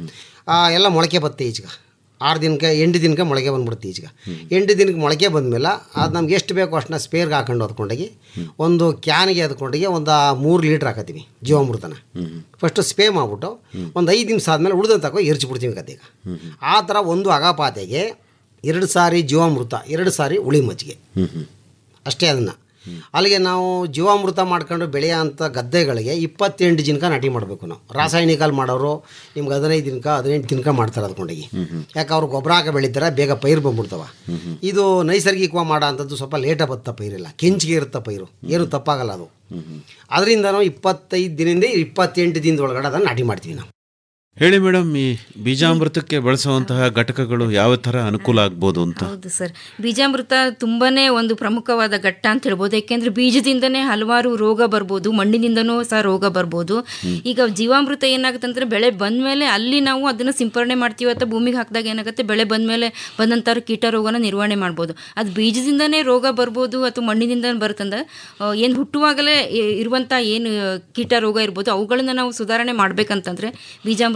I: ಆ, ಎಲ್ಲ ಮೊಳಕೆ ಬತ್ತೆ ಈಚೆಗೆ ಆರು ದಿನಕ್ಕೆ ಎಂಟು ದಿನಕ್ಕೆ ಮೊಳಕೆ ಬಂದ್ಬಿಡುತ್ತೆ ಈಚೆಗೆ ಎಂಟು ದಿನಕ್ಕೆ ಮೊಳಕೆ ಬಂದಮೇಲೆ ಅದು ನಮ್ಗೆ ಎಷ್ಟು ಬೇಕು ಅಷ್ಟನ್ನ ಸ್ಪೇರ್ಗೆ ಹಾಕೊಂಡು ಹೊತ್ಕೊಂಡೋಗಿ ಒಂದು ಕ್ಯಾನ್ಗೆ ಎದ್ಕೊಂಡೋಗಿ ಒಂದು ಮೂರು ಲೀಟ್ರ್ ಹಾಕತ್ತೀವಿ ಜೀವಾಮೃತನ ಫಸ್ಟು ಸ್ಪೇ ಮಾಡಿಬಿಟ್ಟು ಒಂದು ಐದು ನಿಮಿಷ ಆದಮೇಲೆ ಉಳಿದ ತಗೋ ಎರ್ಚಿಬಿಡ್ತೀವಿ ಗದ್ದೆಗೆ ಆ ಥರ ಒಂದು ಅಗಪಾತೆಗೆ ಎರಡು ಸಾರಿ ಜೀವಾಮೃತ ಎರಡು ಸಾರಿ ಉಳಿ ಮಜ್ಜಿಗೆ
G: ಹ್ಮ್ ಹ್ಮ್
I: ಅಷ್ಟೇ ಅದನ್ನು ಅಲ್ಲಿಗೆ ನಾವು ಜೀವಾಮೃತ ಮಾಡ್ಕೊಂಡು ಬೆಳೆಯೋ ಅಂಥ ಗದ್ದೆಗಳಿಗೆ ಇಪ್ಪತ್ತೆಂಟು ದಿನಕ ನಾಟಿ ಮಾಡಬೇಕು ನಾವು ರಾಸಾಯನಿಕಲ್ ಮಾಡೋರು ನಿಮ್ಗೆ ಹದಿನೈದು ದಿನಕ ಹದಿನೆಂಟು ದಿನಕ ಮಾಡ್ತಾರೆ ಅದ್ಕೊಂಡೋಗಿ ಯಾಕೆ ಅವ್ರು ಗೊಬ್ಬರ ಹಾಕಿ ಬೆಳಿತಾರೆ ಬೇಗ ಪೈರು ಬಂದ್ಬಿಡ್ತಾವ ಇದು ನೈಸರ್ಗಿಕವಾಗಿ ಮಾಡೋ ಅಂಥದ್ದು ಸ್ವಲ್ಪ ಲೇಟಾಗಿ ಬತ್ತ ಪೈರಿಲ್ಲ ಕೆಂಚಿಗೆ ಇರುತ್ತೆ ಪೈರು ಏನು ತಪ್ಪಾಗಲ್ಲ ಅದು ಅದರಿಂದ ನಾವು ಇಪ್ಪತ್ತೈದು ದಿನದಿಂದ ಇಪ್ಪತ್ತೆಂಟು ದಿನದ ಒಳಗಡೆ ಅದನ್ನು ನಾಟಿ ಮಾಡ್ತೀವಿ ನಾವು
G: ಹೇಳಿ ಮೇಡಮ್ ಈ ಬೀಜಾಮೃತಕ್ಕೆ ಬಳಸುವಂತಹ ಘಟಕಗಳು ಯಾವ ಥರ ಅನುಕೂಲ ಆಗ್ಬೋದು ಅಂತ
H: ಹೌದು ಸರ್ ಬೀಜಾಮೃತ ತುಂಬಾನೇ ಒಂದು ಪ್ರಮುಖವಾದ ಘಟ್ಟ ಅಂತ ಹೇಳ್ಬೋದು ಯಾಕೆಂದ್ರೆ ಬೀಜದಿಂದನೇ ಹಲವಾರು ರೋಗ ಬರ್ಬೋದು ಮಣ್ಣಿನಿಂದನೂ ಸಹ ರೋಗ ಬರ್ಬೋದು ಈಗ ಜೀವಾಮೃತ ಏನಾಗುತ್ತೆ ಅಂದ್ರೆ ಬೆಳೆ ಬಂದ್ಮೇಲೆ ಅಲ್ಲಿ ನಾವು ಅದನ್ನ ಸಿಂಪರಣೆ ಮಾಡ್ತೀವಿ ಅಥವಾ ಭೂಮಿಗೆ ಹಾಕಿದಾಗ ಏನಾಗುತ್ತೆ ಬೆಳೆ ಬಂದ್ಮೇಲೆ ಬಂದಂಥ ಕೀಟ ರೋಗನ ನಿರ್ವಹಣೆ ಮಾಡ್ಬೋದು ಅದು ಬೀಜದಿಂದನೇ ರೋಗ ಬರ್ಬೋದು ಅಥವಾ ಮಣ್ಣಿನಿಂದ ಬರುತ್ತಂದ್ರೆ ಏನು ಹುಟ್ಟುವಾಗಲೇ ಇ- ಇರುವಂಥ ಏನು ಕೀಟ ರೋಗ ಇರ್ಬೋದು ಅವುಗಳನ್ನ ನಾವು ಸುಧಾರಣೆ ಮಾಡ್ಬೇಕಂತಂದ್ರೆ ಬೀಜಾಮೃತ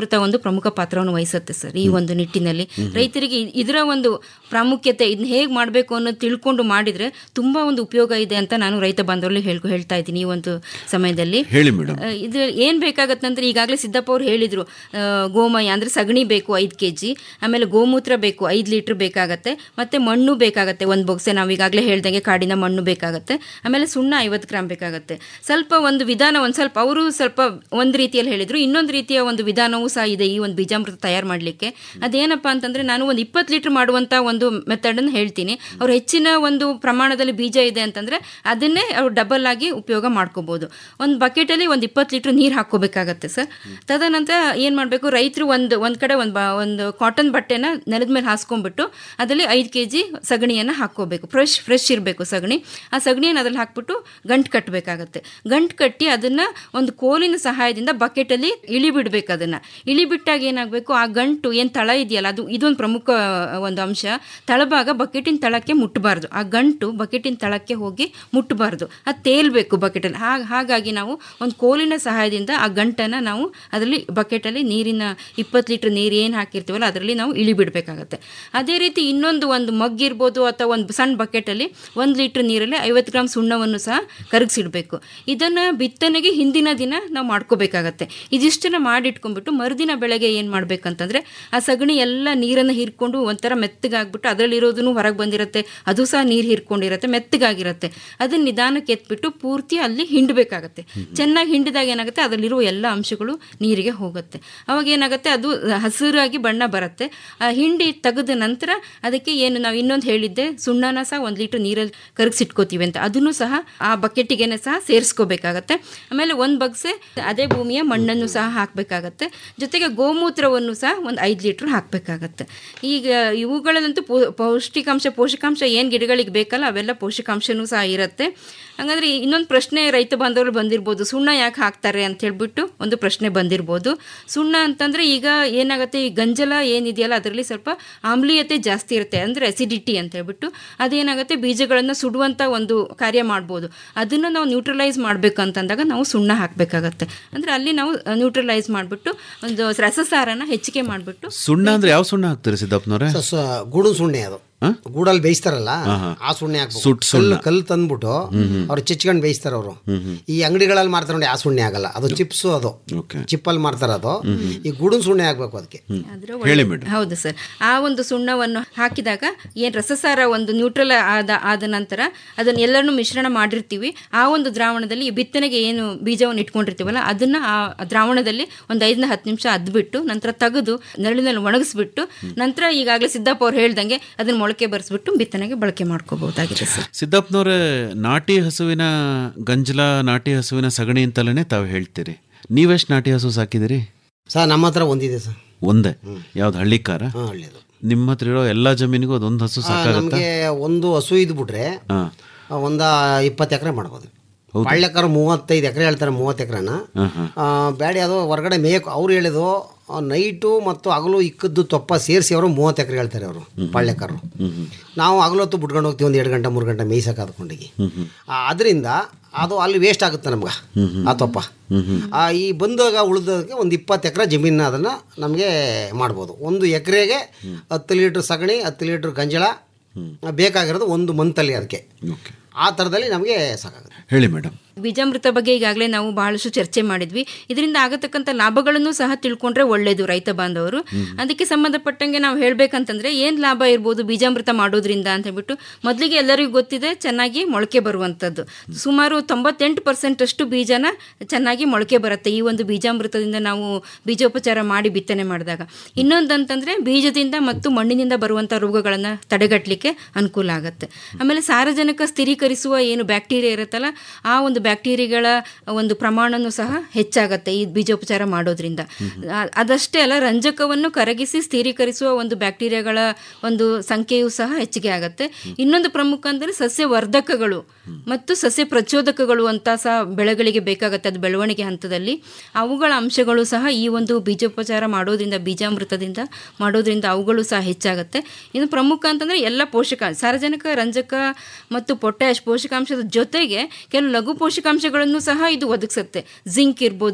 H: ಬೀಜಾಮೃತ ಒಂದು ಪ್ರಮುಖ ಪಾತ್ರವನ್ನು ವಹಿಸುತ್ತೆ ಸರ್ ಈ ಒಂದು ನಿಟ್ಟಿನಲ್ಲಿ ರೈತರಿಗೆ ಇ- ಇದರ ಒಂದು ಪ್ರಾಮುಖ್ಯತೆ ಇದನ್ನ ಹೇಗೆ ಮಾಡಬೇಕು ಅನ್ನೋದು ತಿಳ್ಕೊಂಡು ಮಾಡಿದ್ರೆ ತುಂಬಾ ಒಂದು ಉಪಯೋಗ ಇದೆ ಅಂತ ನಾನು ರೈತ ಬಾಂಧವರಲ್ಲಿ ಹೇಳ್ ಹೇಳ್ತಾ ಇದ್ದೀನಿ ಈ ಒಂದು ಸಮಯದಲ್ಲಿ
G: ಹೇಳಿ ಮೇಡಮ್
H: ಆ, ಇದು ಏನ್ ಬೇಕಾಗತ್ತೆ ಅಂದ್ರೆ ಈಗಾಗಲೇ ಸಿದ್ದಪ್ಪ ಅವ್ರು ಹೇಳಿದ್ರು ಆ, ಗೋಮಯ ಅಂದ್ರೆ ಸಗಣಿ ಬೇಕು ಐದು ಕೆ ಜಿ ಆಮೇಲೆ ಗೋಮೂತ್ರ ಬೇಕು ಐದು ಲೀಟರ್ ಬೇಕಾಗತ್ತೆ ಮತ್ತೆ ಮಣ್ಣು ಬೇಕಾಗತ್ತೆ ಒಂದು ಬೊಕ್ಸೆ ನಾವು ಈಗಾಗಲೇ ಹೇಳ್ದಂಗೆ ಕಾಡಿನ ಮಣ್ಣು ಬೇಕಾಗತ್ತೆ ಆಮೇಲೆ ಸುಣ್ಣ ಐವತ್ತು ಗ್ರಾಮ್ ಬೇಕಾಗತ್ತೆ ಸ್ವಲ್ಪ ಒಂದು ವಿಧಾನ ಒಂದು ಸ್ವಲ್ಪ ಅವರು ಸ್ವಲ್ಪ ಒಂದು ರೀತಿಯಲ್ಲಿ ಹೇಳಿದ್ರು ಇನ್ನೊಂದು ರೀತಿಯ ಒಂದು ವಿಧಾನವೂ ಸಹ ಇದೆ ಈ ಒಂದು ಬೀಜಾಮೃತ ತಯಾರು ಮಾಡಲಿಕ್ಕೆ ಅದೇನಪ್ಪ ಅಂತಂದ್ರೆ ನಾನು ಒಂದು ಇಪ್ಪತ್ತು ಲೀಟರ್ ಮಾಡುವಂತ ಒಂದು ಮೆಥಡನ್ನು ಹೇಳ್ತೀನಿ ಅವ್ರು ಹೆಚ್ಚಿನ ಒಂದು ಪ್ರಮಾಣದಲ್ಲಿ ಬೀಜ ಇದೆ ಅಂತಂದ್ರೆ ಅದನ್ನೇ ಅವ್ರು ಡಬಲ್ ಆಗಿ ಉಪಯೋಗ ಮಾಡ್ಕೋಬಹುದು ಒಂದು ಬಕೆಟಲ್ಲಿ ಒಂದು ಇಪ್ಪತ್ತು ಲೀಟರ್ ನೀರು ಹಾಕೋಬೇಕಾಗತ್ತೆ ಸರ್ ತದನಂತರ ಏನು ಮಾಡಬೇಕು ರೈತರು ಒಂದು ಒಂದು ಕಡೆ ಒಂದು ಬ ಒಂದು ಕಾಟನ್ ಬಟ್ಟೆನ ನೆಲದ ಮೇಲೆ ಹಾಸ್ಕೊಂಡ್ಬಿಟ್ಟು ಅದರಲ್ಲಿ ಐದು ಕೆ ಜಿ ಸಗಣಿಯನ್ನು ಹಾಕ್ಕೋಬೇಕು ಫ್ರೆಶ್ ಫ್ರೆಶ್ ಇರಬೇಕು ಸಗಣಿ ಆ ಸಗಣಿಯನ್ನು ಅದ್ರಲ್ಲಿ ಹಾಕ್ಬಿಟ್ಟು ಗಂಟು ಕಟ್ಟಬೇಕಾಗತ್ತೆ ಗಂಟು ಕಟ್ಟಿ ಅದನ್ನು ಒಂದು ಕೋಲಿನ ಸಹಾಯದಿಂದ ಬಕೆಟಲ್ಲಿ ಇಳಿ ಬಿಡ್ಬೇಕು ಅದನ್ನು ಇಳಿ ಬಿಟ್ಟಾಗ ಏನಾಗಬೇಕು ಆ ಗಂಟು ಏನು ತಳ ಇದೆಯಲ್ಲ ಅದು ಇದೊಂದು ಪ್ರಮುಖ ಒಂದು ಅಂಶ ತಳಭಾಗ ಬಕೆಟಿನ ತಳಕ್ಕೆ ಮುಟ್ಟಬಾರ್ದು ಆ ಗಂಟು ಬಕೆಟಿನ ತಳಕ್ಕೆ ಹೋಗಿ ಮುಟ್ಟಬಾರ್ದು ಅದು ತೇಲ್ಬೇಕು ಬಕೆಟಲ್ಲಿ ಹಾಗೆ ಹಾಗಾಗಿ ನಾವು ಒಂದು ಕೋಲಿನ ಸಹಾಯದಿಂದ ಆ ಗಂಟನ್ನು ನಾವು ಅದರಲ್ಲಿ ಬಕೆಟಲ್ಲಿ ನೀರಿನ ಇಪ್ಪತ್ತು ಲೀಟ್ರ್ ನೀರು ಏನು ಹಾಕಿರ್ತೀವಲ್ಲ ಅದರಲ್ಲಿ ನಾವು ಇಳಿ ಬಿಡಬೇಕಾಗತ್ತೆ ಅದೇ ರೀತಿ ಇನ್ನೊಂದು ಒಂದು ಮಗ್ ಇರ್ಬೋದು ಅಥವಾ ಒಂದು ಸಣ್ಣ ಬಕೆಟಲ್ಲಿ ಒಂದು ಲೀಟ್ರ್ ನೀರಲ್ಲಿ ಐವತ್ತು ಗ್ರಾಮ್ ಸುಣ್ಣವನ್ನು ಸಹ ಕರಗಿಸಿಡ್ಬೇಕು ಇದನ್ನು ಬಿತ್ತನೆಗೆ ಹಿಂದಿನ ದಿನ ನಾವು ಮಾಡ್ಕೋಬೇಕಾಗತ್ತೆ ಇದಿಷ್ಟನ್ನು ಮಾಡಿಟ್ಕೊಂಡ್ಬಿಟ್ಟು ಮರುದಿನ ಬೆಳಗ್ಗೆ ಏನು ಮಾಡ್ಬೇಕಂತಂದ್ರೆ ಆ ಸಗಣಿ ಎಲ್ಲ ನೀರನ್ನು ಹೀರ್ಕೊಂಡು ಒಂಥರ ಮೆತ್ತಗಾಗ್ಬಿಟ್ಟು ಅದರಲ್ಲಿರೋದನ್ನು ಹೊರಗೆ ಬಂದಿರುತ್ತೆ ಅದು ಸಹ ನೀರು ಹೀರ್ಕೊಂಡಿರುತ್ತೆ ಮೆತ್ತಗಾಗಿರುತ್ತೆ ಅದನ್ನ ನಿಧಾನಕ್ಕೆ ಎತ್ಬಿಟ್ಟು ಪೂರ್ತಿ ಅಲ್ಲಿ ಹಿಂಡಬೇಕಾಗತ್ತೆ ಚೆನ್ನಾಗಿ ಹಿಂಡಿದಾಗ ಏನಾಗುತ್ತೆ ಅದರಲ್ಲಿರುವ ಎಲ್ಲ ಅಂಶಗಳು ನೀರಿಗೆ ಹೋಗುತ್ತೆ ಅವಾಗ ಏನಾಗುತ್ತೆ ಅದು ಹಸಿರಾಗಿ ಬಣ್ಣ ಬರುತ್ತೆ ಆ ಹಿಂಡಿ ತೆಗೆದ ನಂತರ ಅದಕ್ಕೆ ಏನು ನಾವು ಇನ್ನೊಂದು ಹೇಳಿದ್ದೆ ಸುಣ್ಣನ ಸಹ ಒಂದು ಲೀಟರ್ ನೀರಲ್ಲಿ ಕರಗಿಸಿಟ್ಕೋತೀವಿ ಅಂತ ಅದನ್ನು ಸಹ ಆ ಬಕೆಟಿಗೆನೆ ಸಹ ಸೇರಿಸ್ಕೋಬೇಕಾಗತ್ತೆ ಆಮೇಲೆ ಒಂದು ಬಗ್ಸೆ ಅದೇ ಭೂಮಿಯ ಮಣ್ಣನ್ನು ಸಹ ಹಾಕಬೇಕಾಗತ್ತೆ ಜೊತೆಗೆ ಗೋಮೂತ್ರವನ್ನು ಸಹ ಒಂದು ಐದು ಲೀಟ್ರ್ ಹಾಕಬೇಕಾಗತ್ತೆ ಈಗ ಇವುಗಳಲ್ಲಂತೂ ಪೌ- ಪೌಷ್ಟಿಕಾಂಶ ಪೋಷಕಾಂಶ ಏನು ಗಿಡಗಳಿಗೆ ಬೇಕಲ್ಲ ಅವೆಲ್ಲ ಪೋಷಕಾಂಶನೂ ಸಹ ಇರುತ್ತೆ ಹಾಗಾದ್ರೆ ಇನ್ನೊಂದು ಪ್ರಶ್ನೆ ರೈತ ಬಾಂಧವರು ಬಂದಿರ್ಬೋದು ಸುಣ್ಣ ಯಾಕೆ ಹಾಕ್ತಾರೆ ಅಂತ ಹೇಳ್ಬಿಟ್ಟು ಒಂದು ಪ್ರಶ್ನೆ ಬಂದಿರ್ಬೋದು ಸುಣ್ಣ ಅಂತಂದ್ರೆ ಈಗ ಏನಾಗುತ್ತೆ ಈ ಗಂಜಲ ಏನಿದೆಯಲ್ಲ ಅದರಲ್ಲಿ ಸ್ವಲ್ಪ ಆಮ್ಲೀಯತೆ ಜಾಸ್ತಿ ಇರುತ್ತೆ ಅಂದ್ರೆ ಅಸಿಡಿಟಿ ಅಂತ ಹೇಳ್ಬಿಟ್ಟು ಅದೇನಾಗುತ್ತೆ ಬೀಜಗಳನ್ನು ಸುಡುವಂತ ಒಂದು ಕಾರ್ಯ ಮಾಡ್ಬೋದು ಅದನ್ನ ನಾವು ನ್ಯೂಟ್ರಲೈಸ್ ಮಾಡ್ಬೇಕಂತಂದಾಗ ನಾವು ಸುಣ್ಣ ಹಾಕಬೇಕಾಗತ್ತೆ ಅಂದ್ರೆ ಅಲ್ಲಿ ನಾವು ನ್ಯೂಟ್ರಲೈಸ್ ಮಾಡಿಬಿಟ್ಟು ಒಂದು ರಸಸಾರನ ಹೆಚ್ಚಿಗೆ ಮಾಡಿಬಿಟ್ಟು
G: ಸುಣ್ಣ ಅಂದ್ರೆ ಯಾವ ಸುಣ್ಣ ಹಾಕ್ತೀರಿ ಸಿದ್ದಪ್ಪನವ್ರೆ
I: ಸ- ಸ- ಗೂಡು ಸುಣ್ಣೆ ಅದು ಗೂಡಲ್ಲಿ ಬೇಯಿಸ್ತಾರಲ್ಲ ಆ ಸುಣ್ಣೆ ಹಾಕ್ಬೇಕು
G: ಸುಟ್ ಸುಣ್ಣ.
I: ಕಲ್ಲು ಕಲ್ಲು ತಂದ್ಬಿಟ್ಟು ಅವ್ರು ಚಿಚ್ಕೊಂಡು ಬೇಯಿಸ್ತಾರೆ ಅವರು ಈ ಅಂಗಡಿಗಳಲ್ಲಿ ಮಾರ್ತಾರೆ ನೋಡಿ ಆ ಸುಣ್ಣೆ ಆಗಲ್ಲ ಅದು ಚಿಪ್ಸು ಅದು ಚಿಪ್ಪಲ್ಲಿ ಮಾರ್ತಾರೆ ಅದು ಈ ಗೂಡಿನ ಸುಣ್ಣೆ ಹಾಕ್ಬೇಕು ಅದಕ್ಕೆ
H: ಆದ್ರೆ ಒಳ್ಳೆ- ಹೌದು ಸರ್ ಆ ಒಂದು ಸುಣ್ಣವನ್ನು ಹಾಕಿದಾಗ ಏನು ರಸಸಾರ ಒಂದು ನ್ಯೂಟ್ರಲ್ ಆದ ಆದ ನಂತರ ಅದನ್ನ ಎಲ್ಲರನ್ನು ಮಿಶ್ರಣ ಮಾಡಿರ್ತೀವಿ ಆ ಒಂದು ದ್ರಾವಣದಲ್ಲಿ ಈ ಬಿತ್ತನೆಗೆ ಏನು ಬೀಜವನ್ನು ಇಟ್ಕೊಂಡಿರ್ತೀವಲ್ಲ ಅದನ್ನ ಆ ದ್ರಾವಣದಲ್ಲಿ ಒಂದು ಐದರಿಂದ ಹತ್ತು ನಿಮಿಷ ಅದ್ಬಿಟ್ಟು ನಂತರ ತೆಗೆದು ನೆರಳಿನಲ್ಲಿ ಒಣಗಿಸ್ಬಿಟ್ಟು ನಂತರ ಈಗಾಗಲೇ ಸಿದ್ದಪ್ಪ ಅವ್ರು ಹೇಳ್ದಂಗೆ ಅದನ್ನ ಮೊಳಕೆ ಬರೆಸ್ಬಿಟ್ಟು ಬಿತ್ತನೆಗೆ ಬಳಕೆ ಮಾಡ್ಕೋಬಹುದಾಗಿದೆ ಸರ್
G: ಸಿದ್ದಪ್ಪನವ್ರೆ ನಾಟಿ ಹಸುವಿನ ಗಂಜಲ ನಾಟಿ ಹಸುವಿನ ಸಗಣಿ ಅಂತಲೇ ತಾವು ಹೇಳ್ತೀರಿ ನೀವೆಷ್ಟು ನಾಟಿ ಹಸು ಸಾಕಿದಿರಿ
I: ಸರ್ ನಮ್ಮ ಹತ್ರ ಒಂದಿದೆ ಸರ್
G: ಒಂದೇ ಯಾವ್ದು ಹಳ್ಳಿಕಾರ
I: ಹಾಂ ಹಳ್ಳಿದು
G: ನಿಮ್ಮ ಹತ್ರ ಇರೋ ಎಲ್ಲ ಜಮೀನಿಗೂ ಅದೊಂದು ಹಸು ಸಾಕಾಗತ್ತಾ
I: ನಮಗೆ ಒಂದು ಹಸು ಇದ್ಬಿಟ್ರೆ
G: ಹಾ
I: ಒಂದು ಇಪ್ಪತ್ತು ಎಕರೆ ಮಾಡ್ಬೋದು ಬಾಳ್ಯಕಾರ ಮೂವತ್ತೈದು ಎಕರೆ ಹೇಳ್ತಾರೆ ಮೂವತ್ತು ಎಕರೆನ
G: ಹಾ ಹಾ
I: ಬ್ಯಾಡಿ ಅದು ಹೊರಗಡೆ ಮೇಯಕ್ಕೆ ಅವ್ರು ಹೇಳಿದ್ರು ನೈಟು ಮತ್ತು ಹಗಲು ಇಕ್ಕದ್ದು ತೊಪ್ಪ ಸೇರಿಸಿ ಅವರು ಮೂವತ್ತು ಎಕರೆ ಹೇಳ್ತಾರೆ ಅವರು ಬಾಳ್ಯಕಾರರು ನಾವು ಹಗಲೊತ್ತು ಬಿಟ್ಕೊಂಡು ಹೋಗ್ತೀವಿ ಒಂದು ಎರಡು ಗಂಟೆ ಮೂರು ಗಂಟೆ ಮೇಯ್ಸಕ್ಕೆ ಅದಕೊಂಡಿಗೆ ಅದರಿಂದ ಅದು ಅಲ್ಲಿ ವೇಸ್ಟ್ ಆಗುತ್ತೆ ನಮ್ಗೆ ಆ ತೊಪ್ಪ ಆ, ಈ ಬಂದಾಗ ಉಳಿದೋದಕ್ಕೆ ಒಂದು ಇಪ್ಪತ್ತು ಎಕರೆ ಜಮೀನ ಅದನ್ನು ನಮಗೆ ಮಾಡ್ಬೋದು ಒಂದು ಎಕರೆಗೆ ಹತ್ತು ಲೀಟ್ರ್ ಸಗಣಿ ಹತ್ತು ಲೀಟ್ರ್ ಗಂಜಳ ಬೇಕಾಗಿರೋದು ಒಂದು ಮಂತಲ್ಲಿ ಅದಕ್ಕೆ ಆ ಥರದಲ್ಲಿ ನಮಗೆ ಸಾಕಾಗುತ್ತೆ
G: ಹೇಳಿ ಮೇಡಮ್
H: ಬೀಜಾಮೃತ ಬಗ್ಗೆ ಈಗಾಗಲೇ ನಾವು ಬಹಳಷ್ಟು ಚರ್ಚೆ ಮಾಡಿದ್ವಿ ಇದರಿಂದ ಆಗತಕ್ಕಂಥ ಲಾಭಗಳನ್ನು ಸಹ ತಿಳ್ಕೊಂಡ್ರೆ ಒಳ್ಳೇದು ರೈತ ಬಾಂಧವರು ಅದಕ್ಕೆ ಸಂಬಂಧಪಟ್ಟಂಗೆ ನಾವು ಹೇಳ್ಬೇಕಂತಂದ್ರೆ ಏನ್ ಲಾಭ ಇರ್ಬೋದು ಬೀಜಾಮೃತ ಮಾಡೋದ್ರಿಂದ ಅಂತ ಹೇಳ್ಬಿಟ್ಟು ಮೊದಲಿಗೆ ಎಲ್ಲರಿಗೂ ಗೊತ್ತಿದೆ ಚೆನ್ನಾಗಿ ಮೊಳಕೆ ಬರುವಂಥದ್ದು ಸುಮಾರು ತೊಂಬತ್ತೆಂಟು ಪರ್ಸೆಂಟ್ ಅಷ್ಟು ಬೀಜನ ಚೆನ್ನಾಗಿ ಮೊಳಕೆ ಬರುತ್ತೆ ಈ ಒಂದು ಬೀಜಾಮೃತದಿಂದ ನಾವು ಬೀಜೋಪಚಾರ ಮಾಡಿ ಬಿತ್ತನೆ ಮಾಡಿದಾಗ ಇನ್ನೊಂದಂತಂದ್ರೆ ಬೀಜದಿಂದ ಮತ್ತು ಮಣ್ಣಿನಿಂದ ಬರುವಂಥ ರೋಗಗಳನ್ನು ತಡೆಗಟ್ಟಲಿಕ್ಕೆ ಅನುಕೂಲ ಆಗುತ್ತೆ ಆಮೇಲೆ ಸಾರಜನಕ ಸ್ಥಿರೀಕರಿಸುವ ಏನು ಬ್ಯಾಕ್ಟೀರಿಯಾ ಇರುತ್ತಲ್ಲ ಆ ಒಂದು ಬ್ಯಾಕ್ಟೀರಿಯಾಗಳ ಒಂದು ಪ್ರಮಾಣನೂ ಸಹ ಹೆಚ್ಚಾಗತ್ತೆ ಈ ಬೀಜೋಪಚಾರ ಮಾಡೋದ್ರಿಂದ ಆ- ಅದಷ್ಟೇ ಅಲ್ಲ ರಂಜಕವನ್ನು ಕರಗಿಸಿ ಸ್ಥಿರೀಕರಿಸುವ ಒಂದು ಬ್ಯಾಕ್ಟೀರಿಯಾಗಳ ಒಂದು ಸಂಖ್ಯೆಯೂ ಸಹ ಹೆಚ್ಚಿಗೆ ಆಗುತ್ತೆ ಇನ್ನೊಂದು ಪ್ರಮುಖ ಅಂದರೆ ಸಸ್ಯವರ್ಧಕಗಳು ಮತ್ತು ಸಸ್ಯ ಪ್ರಚೋದಕಗಳು ಅಂತ ಸಹ ಬೆಳೆಗಳಿಗೆ ಬೇಕಾಗತ್ತೆ ಅದು ಬೆಳವಣಿಗೆ ಹಂತದಲ್ಲಿ ಅವುಗಳ ಅಂಶಗಳು ಸಹ ಈ ಒಂದು ಬೀಜೋಪಚಾರ ಮಾಡೋದ್ರಿಂದ ಬೀಜಾಮೃತದಿಂದ ಮಾಡೋದ್ರಿಂದ ಅವುಗಳು ಸಹ ಹೆಚ್ಚಾಗುತ್ತೆ ಇನ್ನು ಪ್ರಮುಖ ಅಂತಂದ್ರೆ ಎಲ್ಲ ಪೋಷಕ ಸಾರಜನಕ ರಂಜಕ ಮತ್ತು ಪೊಟ್ಯಾಶ್ ಪೋಷಕಾಂಶದ ಜೊತೆಗೆ ಕೆಲವು ಲಘು ಪೋಷಕಾಂಶಗಳನ್ನು ಸಹ ಇದು ಒದಗಿಸುತ್ತೆ ಜಿಂಕ್ ಇರ್ಬೋದು